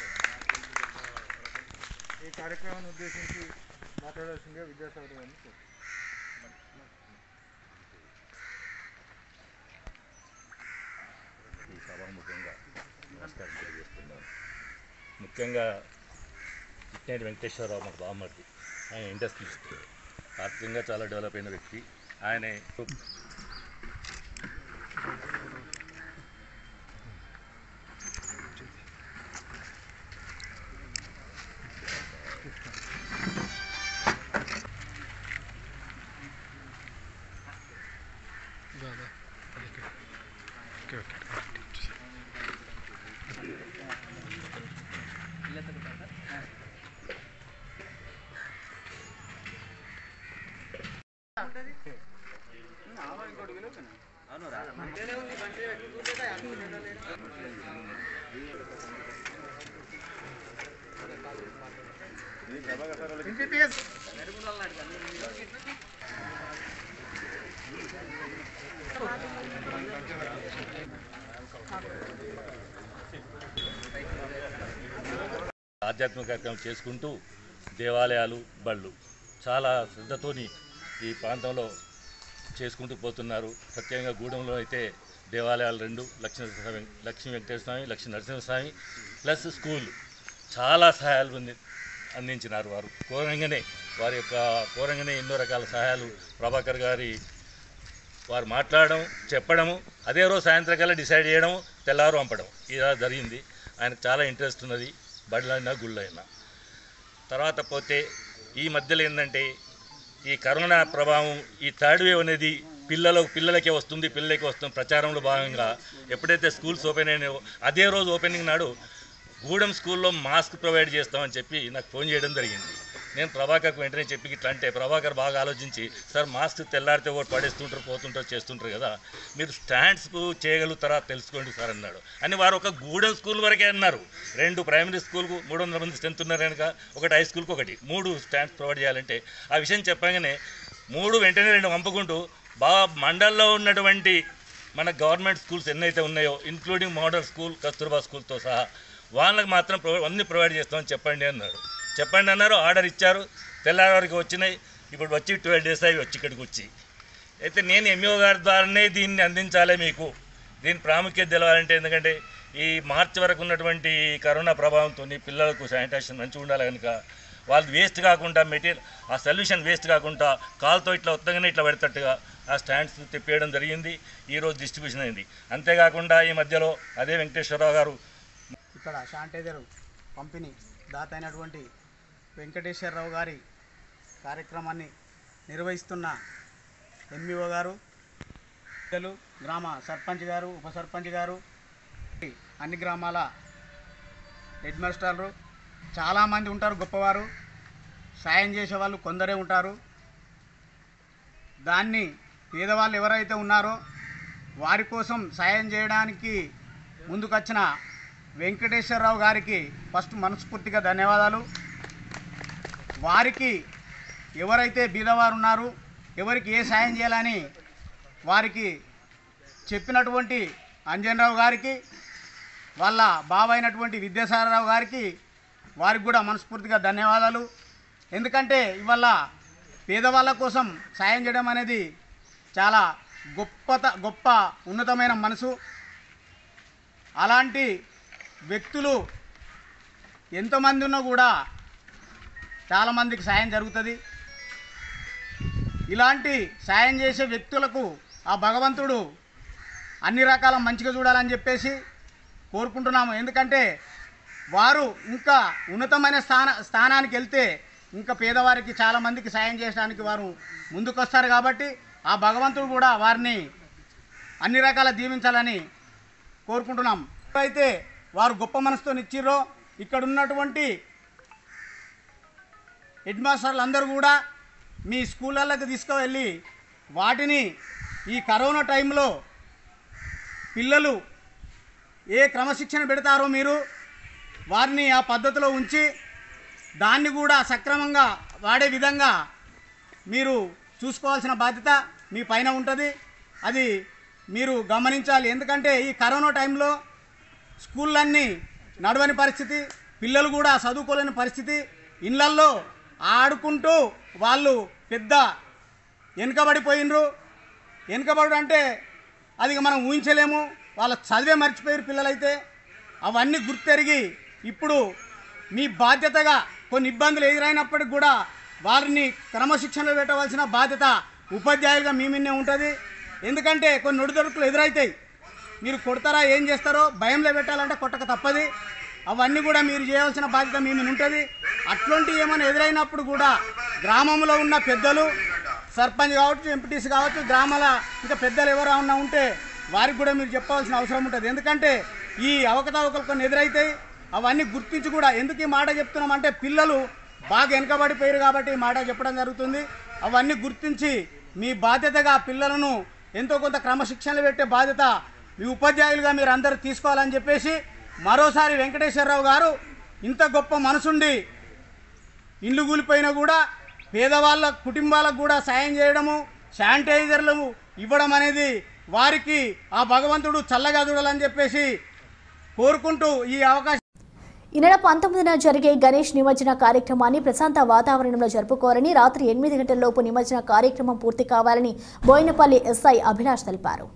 ఈ కార్యక్రమాన్ని ఉద్దేశించి మాట్లాడాల్సిందిగా విద్యాసాగర్ గారిని కోరుతున్నాను. ఈ సభాముఖంగా నమస్కారం తెలియజేస్తున్నాను ముఖ్యంగా ఇట్నేటి వెంకటేశ్వరరావు మాకు బామ్మర్ది ఆయన ఇండస్ట్రియలిస్ట్ ఆర్థికంగా చాలా డెవలప్ అయిన వ్యక్తి ఆయన ఆధ్యాత్మిక కార్యక్రమం చేసుకుంటూ దేవాలయాలు బళ్ళు చాలా శ్రద్ధతోని ఈ ప్రాంతంలో చేసుకుంటూ పోతున్నారు ప్రత్యేకంగా గూడెంలో అయితే దేవాలయాలు రెండు లక్ష్మీ నరసింహస్వామి లక్ష్మీ వెంకటేశ్వర స్వామి లక్ష్మీ నరసింహస్వామి ప్లస్ స్కూల్ చాలా సహాయాలు అంది- అందించినారు వారు కోరంగానే వారి యొక్క కోరంగానే ఎన్నో రకాల సహాయాలు ప్రభాకర్ గారి వారు మాట్లాడడం చెప్పడము అదే రోజు సాయంత్రం కల్లా డిసైడ్ చేయడం తెల్లారు పంపడం ఇలా జరిగింది ఆయనకు చాలా ఇంట్రెస్ట్ ఉన్నది బడులైనా గుళ్ళైనా తర్వాత పోతే ఈ మధ్యలో ఏంటంటే ఈ కరోనా ప్రభావం ఈ థర్డ్ వేవ్ అనేది పిల్లలకు పిల్లలకే వస్తుంది పిల్లలకే వస్తుంది ప్రచారంలో భాగంగా ఎప్పుడైతే స్కూల్స్ ఓపెన్ అయినాయో అదే రోజు ఓపెనింగ్ నాడు గూడెం స్కూల్లో మాస్క్ ప్రొవైడ్ చేస్తామని చెప్పి నాకు ఫోన్ చేయడం జరిగింది నేను ప్రభాకర్కి వెంటనే చెప్పి ఇట్లా అంటే ప్రభాకర్ బాగా ఆలోచించి సార్ మాస్క్ తెల్లారితే ఒకటి పడేస్తుంటారు పోతుంటారు చేస్తుంటారు కదా మీరు స్టాండ్స్ చేయగలుగుతారా తెలుసుకోండి సార్ అన్నాడు అని వారు ఒక గూడెం స్కూల్ వరకే అన్నారు రెండు ప్రైమరీ స్కూల్కు మూడు వందల మంది స్ట్రెంత్ ఉన్నారు కనుక ఒకటి హై స్కూల్కి ఒకటి మూడు స్టాండ్స్ ప్రొవైడ్ చేయాలంటే ఆ విషయం చెప్పగానే మూడు వెంటనే రెండు పంపుకుంటూ బాగా మండల్లో ఉన్నటువంటి మన గవర్నమెంట్ స్కూల్స్ ఎన్నైతే ఉన్నాయో ఇంక్లూడింగ్ మోడల్ స్కూల్ కస్తూర్బా స్కూల్తో సహా వాళ్ళకి మాత్రం ప్రొవైడ్ అన్ని ప్రొవైడ్ చేస్తామని చెప్పండి అన్నాడు చెప్పండి అన్నారు ఆర్డర్ ఇచ్చారు తెల్లారి వరకు వచ్చినాయి ఇప్పుడు వచ్చి ట్వెల్వ్ డేస్ అవి వచ్చి ఇక్కడికి వచ్చి అయితే నేను ఎంఈఓ గారి ద్వారానే దీన్ని అందించాలి మీకు దీని ప్రాముఖ్యత తెలవాలంటే ఎందుకంటే ఈ మార్చి వరకు ఉన్నటువంటి ఈ కరోనా ప్రభావంతో పిల్లలకు శానిటైజేషన్ మంచిగా ఉండాలి కనుక వాళ్ళు వేస్ట్ కాకుండా మెటీరియల్ ఆ సొల్యూషన్ వేస్ట్ కాకుండా కాలుతో ఇట్లా ఉత్తగానే ఇట్లా పెడతట్టుగా ఆ స్టాండ్స్ తిప్పేయడం జరిగింది ఈరోజు డిస్ట్రిబ్యూషన్ అయింది అంతేకాకుండా ఈ మధ్యలో అదే వెంకటేశ్వరరావు గారు ఇక్కడ శానిటైజర్ పంపిణీ దాత అయినటువంటి వెంకటేశ్వరరావు గారి కార్యక్రమాన్ని నిర్వహిస్తున్న ఎంఈఓ గారు పెద్దలు గ్రామ సర్పంచ్ గారు ఉప సర్పంచ్ గారు అన్ని గ్రామాల హెడ్ మాస్టర్లు చాలామంది ఉంటారు గొప్పవారు సాయం చేసే వాళ్ళు కొందరే ఉంటారు దాన్ని పేదవాళ్ళు ఎవరైతే ఉన్నారో వారి కోసం సాయం చేయడానికి ముందుకొచ్చిన వెంకటేశ్వరరావు గారికి ఫస్ట్ మనస్ఫూర్తిగా ధన్యవాదాలు వారికి ఎవరైతే బీదవారు ఉన్నారు ఎవరికి ఏ సాయం చేయాలని వారికి చెప్పినటువంటి అంజనరావు గారికి వాళ్ళ బావ అయినటువంటి విద్యాసాగరరావు గారికి వారికి కూడా మనస్ఫూర్తిగా ధన్యవాదాలు ఎందుకంటే ఇవాళ పేదవాళ్ళ కోసం సాయం చేయడం అనేది చాలా గొప్పత గొప్ప ఉన్నతమైన మనసు అలాంటి వ్యక్తులు ఎంతమంది ఉన్నా కూడా చాలామందికి సాయం జరుగుతుంది ఇలాంటి సాయం చేసే వ్యక్తులకు ఆ భగవంతుడు అన్ని రకాల మంచిగా చూడాలని చెప్పేసి కోరుకుంటున్నాము ఎందుకంటే వారు ఇంకా ఉన్నతమైన స్థాన స్థానానికి వెళ్తే ఇంకా పేదవారికి చాలామందికి సాయం చేయడానికి వారు ముందుకొస్తారు కాబట్టి ఆ భగవంతుడు కూడా వారిని అన్ని రకాల దీవించాలని కోరుకుంటున్నాం అయితే వారు గొప్ప మనసుతో ఇచ్చిర్రో ఇక్కడ ఉన్నటువంటి హెడ్ మాస్టర్లు అందరూ కూడా మీ స్కూళ్ళకి తీసుకువెళ్ళి వాటిని ఈ కరోనా టైంలో పిల్లలు ఏ క్రమశిక్షణ పెడతారో మీరు వారిని ఆ పద్ధతిలో ఉంచి దాన్ని కూడా సక్రమంగా వాడే విధంగా మీరు చూసుకోవాల్సిన బాధ్యత మీ పైన ఉంటుంది అది మీరు గమనించాలి ఎందుకంటే ఈ కరోనా టైంలో స్కూళ్ళన్నీ నడవని పరిస్థితి పిల్లలు కూడా చదువుకోలేని పరిస్థితి ఇళ్ళల్లో ఆడుకుంటూ వాళ్ళు పెద్ద వెనుకబడిపోయినరు వెనుకబడు అంటే అది ఇక మనం ఊహించలేము వాళ్ళ చదివే మర్చిపోయారు పిల్లలైతే అవన్నీ గుర్తెరిగి ఇప్పుడు మీ బాధ్యతగా కొన్ని ఇబ్బందులు ఎదురైనప్పటికి కూడా వారిని క్రమశిక్షణలో పెట్టవలసిన బాధ్యత ఉపాధ్యాయులుగా మీ మీదనే ఉంటుంది ఎందుకంటే కొన్ని ఒడిదొడుకులు ఎదురవుతాయి మీరు కొడతారా ఏం చేస్తారో భయంలో పెట్టాలంటే కొట్టక తప్పది అవన్నీ కూడా మీరు చేయవలసిన బాధ్యత మీ మీద ఉంటుంది అట్లాంటి ఏమైనా ఎదురైనప్పుడు కూడా గ్రామంలో ఉన్న పెద్దలు సర్పంచ్ కావచ్చు ఎంపీటీసీ కావచ్చు గ్రామాల ఇంకా పెద్దలు ఎవరైనా ఉంటే వారికి కూడా మీరు చెప్పాల్సిన అవసరం ఉంటుంది ఎందుకంటే ఈ అవకతవకలు కొన్ని ఎదురైతాయి అవన్నీ గుర్తించి కూడా ఎందుకు ఈ మాట చెప్తున్నామంటే పిల్లలు బాగా వెనుకబడిపోయారు కాబట్టి ఈ మాట చెప్పడం జరుగుతుంది అవన్నీ గుర్తించి మీ బాధ్యతగా పిల్లలను ఎంతో కొంత క్రమశిక్షణలు పెట్టే బాధ్యత మీ ఉపాధ్యాయులుగా మీరు అందరూ తీసుకోవాలని చెప్పేసి మరోసారి వెంకటేశ్వరరావు గారు ఇంత గొప్ప మనసుండి ఇండ్లు కూలిపోయినా కూడా పేదవాళ్ళ కుటుంబాలకు కూడా సాయం చేయడము శానిటైజర్లు ఇవ్వడం అనేది వారికి ఆ భగవంతుడు చల్లగా చూడాలని చెప్పేసి కోరుకుంటూ ఈ అవకాశం ఈ నెల పంతొమ్మిదిన జరిగే గణేష్ నిమజ్జన కార్యక్రమాన్ని ప్రశాంత వాతావరణంలో జరుపుకోవాలని రాత్రి ఎనిమిది గంటలలోపు నిమజ్జన కార్యక్రమం పూర్తి కావాలని బోయినపల్లి ఎస్ఐ అభిలాష్ తెలిపారు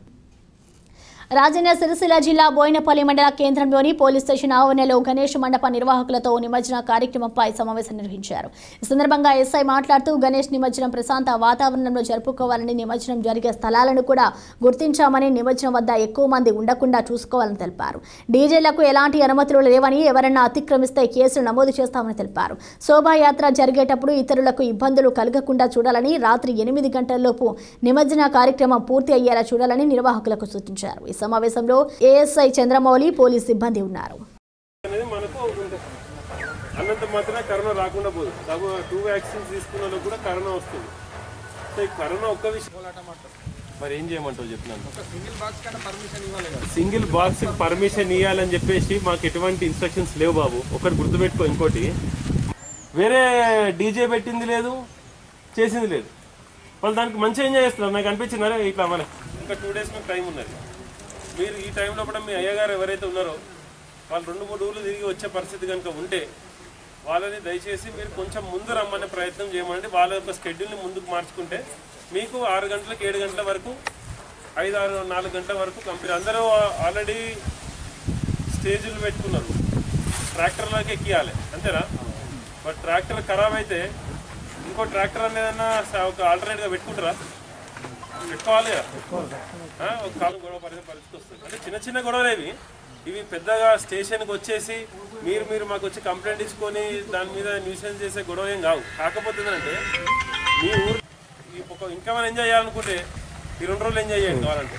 రాజన్న సిరిసిల్ల జిల్లా బోయినపల్లి మండల కేంద్రంలోని పోలీస్ స్టేషన్ ఆవరణలో గణేష్ మండప నిర్వాహకులతో నిమజ్జన కార్యక్రమంపై సమావేశం నిర్వహించారు ఈ సందర్భంగా ఎస్ఐ మాట్లాడుతూ గణేష్ నిమజ్జనం ప్రశాంత వాతావరణంలో జరుపుకోవాలని నిమజ్జనం జరిగే స్థలాలను కూడా గుర్తించామని నిమజ్జనం వద్ద ఎక్కువ మంది ఉండకుండా చూసుకోవాలని తెలిపారు డీజేలకు ఎలాంటి అనుమతులు లేవని ఎవరన్నా అతిక్రమిస్తే కేసులు నమోదు చేస్తామని తెలిపారు శోభాయాత్ర జరిగేటప్పుడు ఇతరులకు ఇబ్బందులు కలగకుండా చూడాలని రాత్రి ఎనిమిది గంటలలోపు నిమజ్జన కార్యక్రమం పూర్తి అయ్యేలా చూడాలని నిర్వాహకులకు సూచించారు ఈ సమావేశంలో ఏఎస్ఐ చంద్రమౌళి పోలీస్ సిబ్బంది ఉన్నారు అనేది మనకు ఉంది అన్నంత మాత్రమే కరోనా రాకుండా పోదు డబు టూ వ్యాక్సిన్స్ తీసుకున్న వాళ్ళకి కూడా కరోనా వస్తుంది సో ఈ కరోనా ఒక్క విషయం మరి ఏం చేయమంటావు చెప్తున్నాను సింగిల్ బాక్స్ కన్నా పర్మిషన్ ఇవ్వాలి కదా సింగిల్ బాక్స్ పర్మిషన్ ఇవ్వాలని చెప్పేసి మాకు ఎటువంటి ఇన్స్ట్రక్షన్స్ లేవు బాబు ఒకటి గుర్తుపెట్టుకో ఇంకోటి వేరే డీజే పెట్టింది లేదు చేసింది లేదు వాళ్ళు దానికి మంచిగా ఎంజాయ్ చేస్తున్నారు నాకు అనిపించింది అరే ఇట్లా మన ఇంకా టూ డేస్ మీకు టైం ఉన్నది మీరు ఈ టైంలో కూడా మీ అయ్యగారు ఎవరైతే ఉన్నారో వాళ్ళు రెండు మూడు ఊర్లు తిరిగి వచ్చే పరిస్థితి కనుక ఉంటే వాళ్ళని దయచేసి మీరు కొంచెం ముందు రమ్మనే ప్రయత్నం చేయమండి వాళ్ళ యొక్క స్కెడ్యూల్ని ముందుకు మార్చుకుంటే మీకు ఆరు గంటలకు ఏడు గంటల వరకు ఐదు ఆరు నాలుగు గంటల వరకు కంపెనీ అందరూ ఆల్రెడీ స్టేజీలు పెట్టుకున్నారు ట్రాక్టర్లోకి ఎక్కియాలి అంతేనా బట్ ట్రాక్టర్ ఖరాబ్ అయితే ఇంకో ట్రాక్టర్ అనేదన్నా స- ఒక ఆల్టర్నేట్గా పెట్టుకుంటారా పెట్టుకోవాలి కదా ఆ, ఒక కాలం గొడవ పరిస్థితి పరిస్థితి వస్తుంది అంటే చిన్న చిన్న గొడవలు ఇవి ఇవి పెద్దగా స్టేషన్కి వచ్చేసి మీరు మీరు మాకు వచ్చి కంప్లైంట్ ఇచ్చుకొని దాని మీద న్యూసెన్స్ చేసే గొడవ ఏం కావు కాకపోతే ఏంటంటే మీ ఊరు ఈ ఒక ఇంకా మనం ఎంజాయ్ చేయాలనుకుంటే ఈ రెండు రోజులు ఎంజాయ్ చేయండి కావాలంటే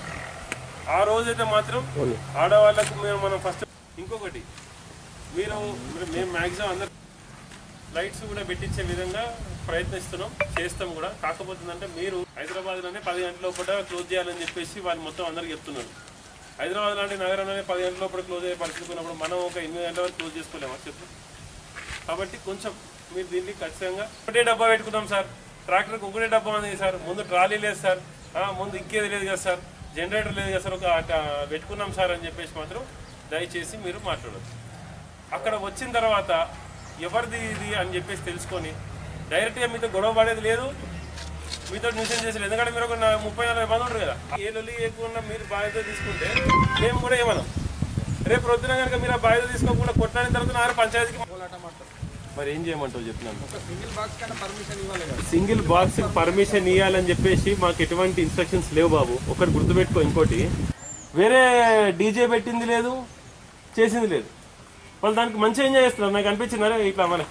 ఆ రోజైతే మాత్రం ఆడవాళ్ళకు మేము మనం ఫస్ట్ ఇంకొకటి మీరు మీరు- మేము మ్యాక్సిమం అందరు లైట్స్ కూడా పెట్టించే విధంగా ప్రయత్నిస్తున్నాం చేస్తాం కూడా కాకపోతే ఏంటంటే మీరు హైదరాబాద్లోనే పది గంటల లోపల క్లోజ్ చేయాలని చెప్పేసి వాళ్ళు మొత్తం అందరికి చెప్తున్నారు హైదరాబాద్ లాంటి నగరంలోనే పది గంటల లోపల క్లోజ్ అయ్యే పరిస్థితి ఉన్నప్పుడు మనం ఒక ఎనిమిది గంటల వరకు క్లోజ్ చేసుకోలేమా చెప్పు కాబట్టి కొంచెం మీరు దీన్ని ఖచ్చితంగా ఒకటే డబ్బా పెట్టుకుందాం సార్ ట్రాక్టర్కి ఒకటే డబ్బా ఉంది సార్ ముందు ట్రాలీ లేదు సార్ ఆ, ముందు ఇంకేది లేదు కదా సార్ జనరేటర్ లేదు కదా సార్ ఒక ఒక పెట్టుకున్నాం సార్ అని చెప్పేసి మాత్రం దయచేసి మీరు మాట్లాడచ్చు అక్కడ వచ్చిన తర్వాత ఎవరిది ఇది అని చెప్పేసి తెలుసుకొని డైరెక్ట్గా మీతో గొడవ పడేది లేదు మీతో న్యూసెన్స్ చేసేది ఎందుకంటే మీరు ఒక నా- ముప్పై నలభై మంది ఉంటారు కదా ఏ లొల్లి ఎక్కువ మీరు బాధ్యత తీసుకుంటే మేము కూడా ఏమన్నాం రేపు ప్రొద్దున కనుక మీరు ఆ బాధ్యత తీసుకోకుండా కొట్టిన తర్వాత నారు పంచాయతీకి మరి ఏం చేయమంటావు చెప్తున్నాను సింగిల్ బాక్స్ కన్నా పర్మిషన్ ఇవ్వాలి కదా సింగిల్ బాక్స్ పర్మిషన్ ఇవ్వాలని చెప్పేసి మాకు ఎటువంటి ఇన్స్ట్రక్షన్స్ లేవు బాబు ఒకటి గుర్తుపెట్టుకో ఇంకోటి వేరే డీజే పెట్టింది లేదు చేసింది లేదు వాళ్ళు దానికి మంచిగా ఎంజాయ్ చేస్తున్నారు నాకు అనిపించింది అరే ఇట్లా మన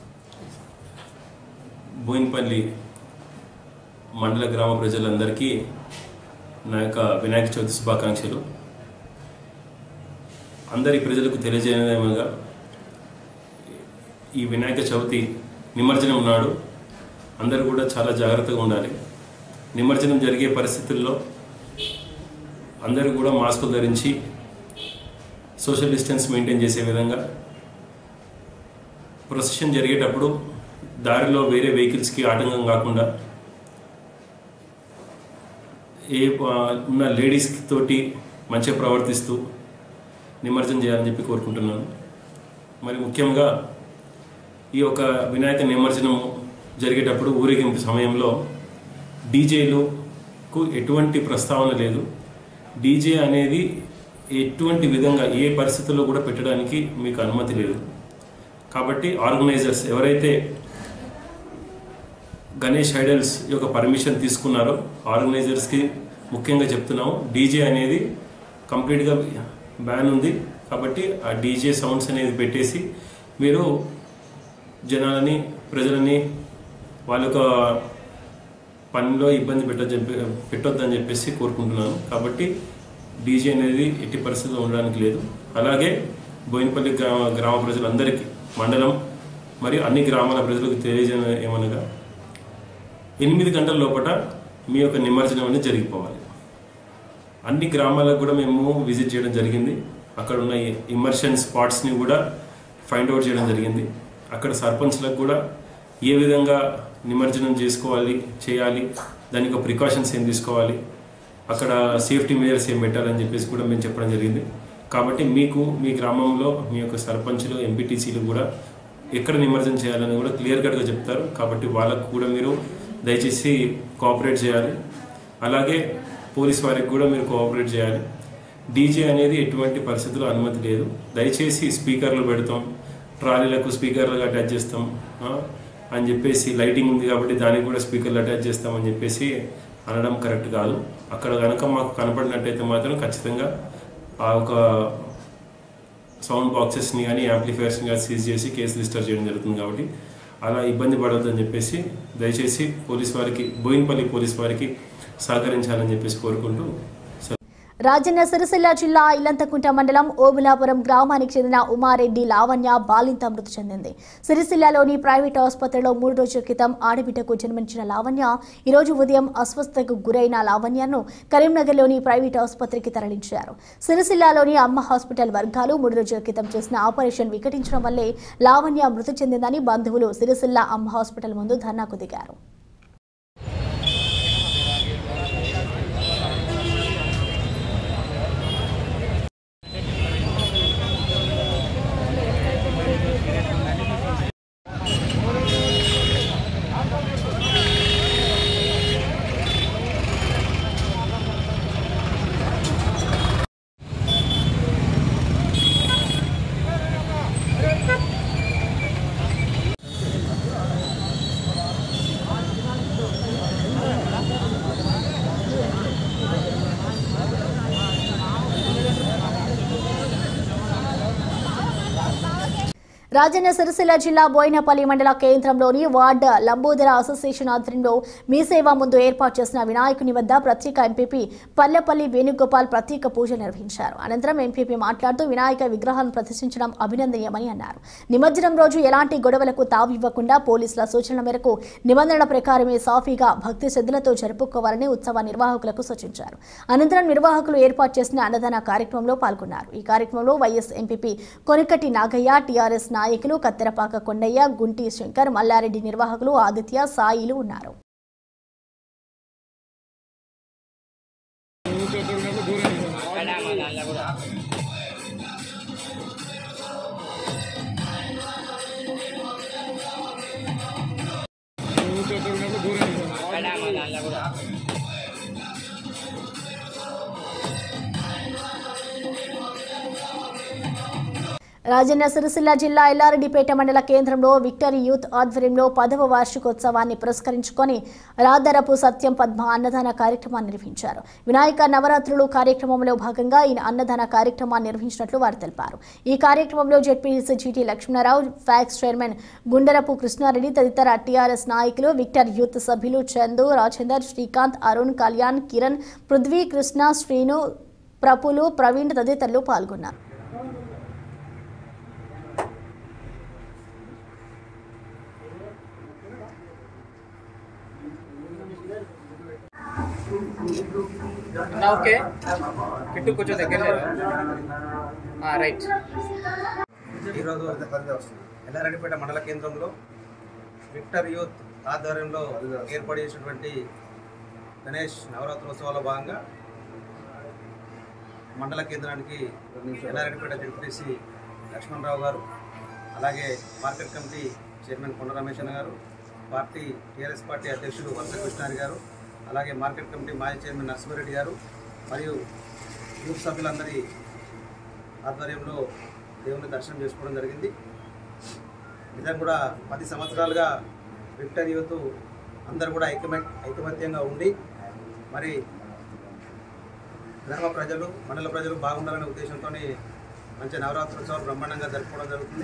బోయిన్పల్లి మండల గ్రామ ప్రజలందరికీ నా యొక్క వినాయక చవితి శుభాకాంక్షలు అందరి ప్రజలకు తెలియజేయడమేగా ఈ వినాయక చవితి నిమజ్జనం నాడు అందరూ కూడా చాలా జాగ్రత్తగా ఉండాలి నిమజ్జనం జరిగే పరిస్థితుల్లో అందరూ కూడా మాస్కులు ధరించి సోషల్ డిస్టెన్స్ మెయింటైన్ చేసే విధంగా ప్రొసెషన్ జరిగేటప్పుడు దారిలో వేరే వెహికల్స్కి ఆటంకం కాకుండా ఏ ఆ, ఉన్న లేడీస్ తోటి మంచిగా ప్రవర్తిస్తూ నిమజ్జనం చేయాలని చెప్పి కోరుకుంటున్నాను మరి ముఖ్యంగా ఈ యొక్క వినాయక నిమజ్జనం జరిగేటప్పుడు ఊరేగింపు సమయంలో డీజేలకు ఎటువంటి ప్రస్తావన లేదు డీజే అనేది ఎటువంటి విధంగా ఏ పరిస్థితుల్లో కూడా పెట్టడానికి మీకు అనుమతి లేదు కాబట్టి ఆర్గనైజర్స్ ఎవరైతే గణేష్ ఐడల్స్ యొక్క పర్మిషన్ తీసుకున్నారో ఆర్గనైజర్స్కి ముఖ్యంగా చెప్తున్నాము డీజే అనేది కంప్లీట్గా బ్యాన్ ఉంది కాబట్టి ఆ డీజే సౌండ్స్ అనేది పెట్టేసి మీరు జనాలని ప్రజలని వాళ్ళ యొక్క పనిలో ఇబ్బంది పెట్టొద్దని చెప్పి పెట్టొద్దని చెప్పేసి కోరుకుంటున్నాను కాబట్టి డీజే అనేది ఎట్టి పరిస్థితుల్లో ఉండడానికి లేదు అలాగే బోయినపల్లి గ్రామ గ్రామ ప్రజలందరికీ మండలం మరియు అన్ని గ్రామాల ప్రజలకు తెలియజేయ ఏమనగా ఎనిమిది గంటల లోపల మీ యొక్క నిమజ్జనం అనేది జరిగిపోవాలి అన్ని గ్రామాలకు కూడా మేము విజిట్ చేయడం జరిగింది అక్కడ ఉన్న ఇమర్షన్ స్పాట్స్ని కూడా ఫైండ్ అవుట్ చేయడం జరిగింది అక్కడ సర్పంచ్లకు కూడా ఏ విధంగా నిమజ్జనం చేసుకోవాలి చేయాలి దానికి ఒక ప్రికాషన్స్ ఏం తీసుకోవాలి అక్కడ సేఫ్టీ మెజర్స్ ఏం పెట్టాలని చెప్పేసి కూడా మేము చెప్పడం జరిగింది కాబట్టి మీకు మీ గ్రామంలో మీ యొక్క సర్పంచ్లు ఎంపీటీసీలు కూడా ఎక్కడ నిమజ్జనం చేయాలని కూడా క్లియర్ కట్గా చెప్తారు కాబట్టి వాళ్ళకు కూడా మీరు దయచేసి కోఆపరేట్ చేయాలి అలాగే పోలీస్ వారికి కూడా మీరు కోఆపరేట్ చేయాలి డీజే అనేది ఎటువంటి పరిస్థితుల్లో అనుమతి లేదు దయచేసి స్పీకర్లు పెడతాం ట్రాలీలకు స్పీకర్లు అటాచ్ చేస్తాం ఆ, అని చెప్పేసి లైటింగ్ ఉంది కాబట్టి దానికి కూడా స్పీకర్లు అటాచ్ చేస్తామని చెప్పేసి అనడం కరెక్ట్ కాదు అక్కడ కనుక మాకు కనపడినట్టయితే మాత్రం ఖచ్చితంగా ఆ ఒక సౌండ్ బాక్సెస్ని కానీ యాంప్లిఫైర్స్ని కానీ సీజ్ చేసి కేసు రిజిస్టర్ చేయడం జరుగుతుంది కాబట్టి అలా ఇబ్బంది పడవద్దని చెప్పేసి దయచేసి పోలీస్ వారికి బోయిన్పల్లి పోలీస్ వారికి సహకరించాలని చెప్పేసి కోరుకుంటూ రాజన్న సిరిసిల్ల జిల్లా ఇల్లంతకుంట మండలం ఓబులాపురం గ్రామానికి చెందిన ఉమారెడ్డి లావణ్య బాలింత మృతి చెందింది సిరిసిల్లలోని ప్రైవేట్ ఆసుపత్రిలో మూడు రోజుల క్రితం ఆడబిడ్డకు జన్మించిన లావణ్య ఈరోజు ఉదయం అస్వస్థతకు గురైన లావణ్యను కరీంనగర్లోని ప్రైవేట్ ఆసుపత్రికి తరలించారు సిరిసిల్లలోని అమ్మ హాస్పిటల్ వర్గాలు మూడు రోజుల క్రితం చేసిన ఆపరేషన్ వికటించడం వల్లే లావణ్య మృతి చెందిందని బంధువులు సిరిసిల్ల అమ్మ హాస్పిటల్ ముందు ధర్నాకు దిగారు రాజన్న సిరిసిల్ల జిల్లా బోయినపల్లి మండల కేంద్రంలోని వార్డ్ లంబోదర అసోసియేషన్ ఆధ్వర్యంలో మీ సేవ ముందు ఏర్పాటు చేసిన వినాయకుని వద్ద ప్రత్యేక ఎంపీపీ పల్లెపల్లి వేణుగోపాల్ ప్రత్యేక పూజలు నిర్వహించారు అనంతరం ఎంపీపీ మాట్లాడుతూ వినాయక విగ్రహాలను ప్రదర్శించడం అభినందనీయమని అన్నారు నిమజ్జనం రోజు ఎలాంటి గొడవలకు తావివ్వకుండా పోలీసుల సూచనల మేరకు నిబంధనల ప్రకారమే సాఫీగా భక్తి శ్రద్ధలతో జరుపుకోవాలని ఉత్సవ నిర్వాహకులకు సూచించారు అనంతరం నిర్వాహకులు ఏర్పాటు చేసిన అన్నదాన కార్యక్రమంలో పాల్గొన్నారు ఈ కార్యక్రమంలో vice MPP Konikati Nagaiah TRS నాయకులు కత్తెరపాక కొండయ్య గుంటి శంకర్ మల్లారెడ్డి నిర్వాహకులు ఆదిత్య సాయిలు ఉన్నారు రాజన్న సిరిసిల్ల జిల్లా ఎల్లారెడ్డిపేట మండల కేంద్రంలో విక్టరీ యూత్ ఆధ్వర్యంలో పదవ వార్షికోత్సవాన్ని పురస్కరించుకొని రాదరపు సత్యం పద్మ అన్నదాన కార్యక్రమాన్ని నిర్వహించారు వినాయక నవరాత్రులు కార్యక్రమంలో భాగంగా ఈ అన్నదాన కార్యక్రమాన్ని నిర్వహించినట్లు వారు తెలిపారు ఈ కార్యక్రమంలో ZPC GT Lakshmanarao PACS chairman Gundarapu Krishnareddy తదితర టీఆర్ఎస్ నాయకులు విక్టర్ యూత్ సభ్యులు చందు రాజేందర్ శ్రీకాంత్ అరుణ్ కళ్యాణ్ కిరణ్ పృథ్వీ కృష్ణ శ్రీను ప్రపులు ప్రవీణ్ తదితరులు పాల్గొన్నారు ఓకే కిట్టు కొంచెం దగ్గర రైట్ ఈరోజు ఎల్లారెడ్డిపేట మండల కేంద్రంలో విక్టర్ యూత్ ఆధ్వర్యంలో ఏర్పాటు చేసినటువంటి గణేష్ నవరాత్రోత్సవాల భాగంగా మండల కేంద్రానికి ఎల్లారెడ్డిపేట జడ్పీసీ లక్ష్మణరావు గారు అలాగే market committee chairman Konda Ramesh అన్న గారు పార్టీ టీఆర్ఎస్ పార్టీ అధ్యక్షుడు వర్ష కృష్ణారి గారు అలాగే మార్కెట్ కమిటీ మాజీ చైర్మన్ నరసింహారెడ్డి గారు మరియు యూత్ సభ్యులందరి ఆధ్వర్యంలో దేవుని దర్శనం చేసుకోవడం జరిగింది నిజం కూడా పది సంవత్సరాలుగా విక్టర్ యూత్ అందరు కూడా ఐకమ ఐకమత్యంగా ఉండి మరి గ్రామ ప్రజలు మండల ప్రజలు బాగుండాలనే ఉద్దేశంతో మంచి నవరాత్రోత్సవాలు బ్రహ్మాండంగా జరుపుకోవడం జరుగుతుంది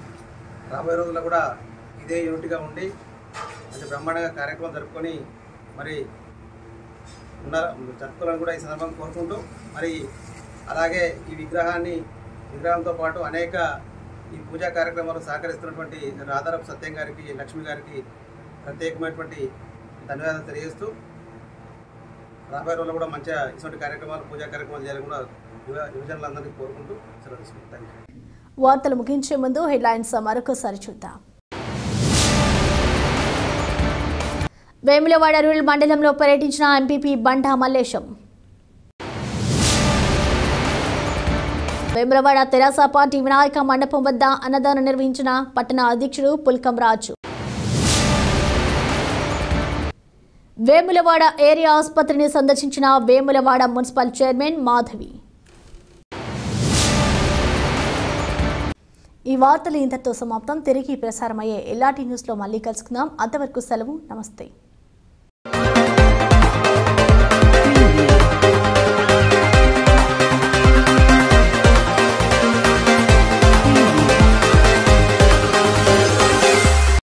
రాబోయే రోజుల్లో కూడా ఇదే యూనిట్గా ఉండి మంచి బ్రహ్మాండంగా కార్యక్రమం జరుపుకొని మరి ఉన్నారు జరుపుకోవాలని కూడా ఈ సందర్భంగా కోరుకుంటూ మరి అలాగే ఈ విగ్రహాన్ని విగ్రహంతో పాటు అనేక ఈ పూజా కార్యక్రమాలు సహకరిస్తున్నటువంటి రాధారపు సత్యం గారికి లక్ష్మి గారికి ప్రత్యేకమైనటువంటి ధన్యవాదాలు తెలియజేస్తూ రాబోయే రోజుల్లో కూడా మంచిగా ఇటువంటి కార్యక్రమాలు పూజా కార్యక్రమాలు చేయాలని కూడా యువ యువజనులందరినీ కోరుకుంటూ సెలవు తీసుకుంటాం థ్యాంక్ యూ వార్తలు ముగించే ముందు హెడ్లైన్స్ మరొకసారి చూద్దాం వేములవాడ రూరల్ మండలంలో పర్యటించిన ఎంపీపీ బండా మల్లేశం వేములవాడ తెరాస పార్టీ వినాయక మండపం వద్ద అన్నదానం నిర్వహించిన పట్టణ అధ్యక్షుడు పుల్కం రాజు వేములవాడ ఏరియా ఆసుపత్రిని సందర్శించిన వేములవాడ మున్సిపల్ చైర్మన్ మాధవి ఈ వార్తలు ఇంతటితో సమాప్తం తిరిగి ప్రసారమయ్యే ఎల్లాటి న్యూస్లో మళ్ళీ కలుసుకుందాం అంతవరకు సెలవు నమస్తే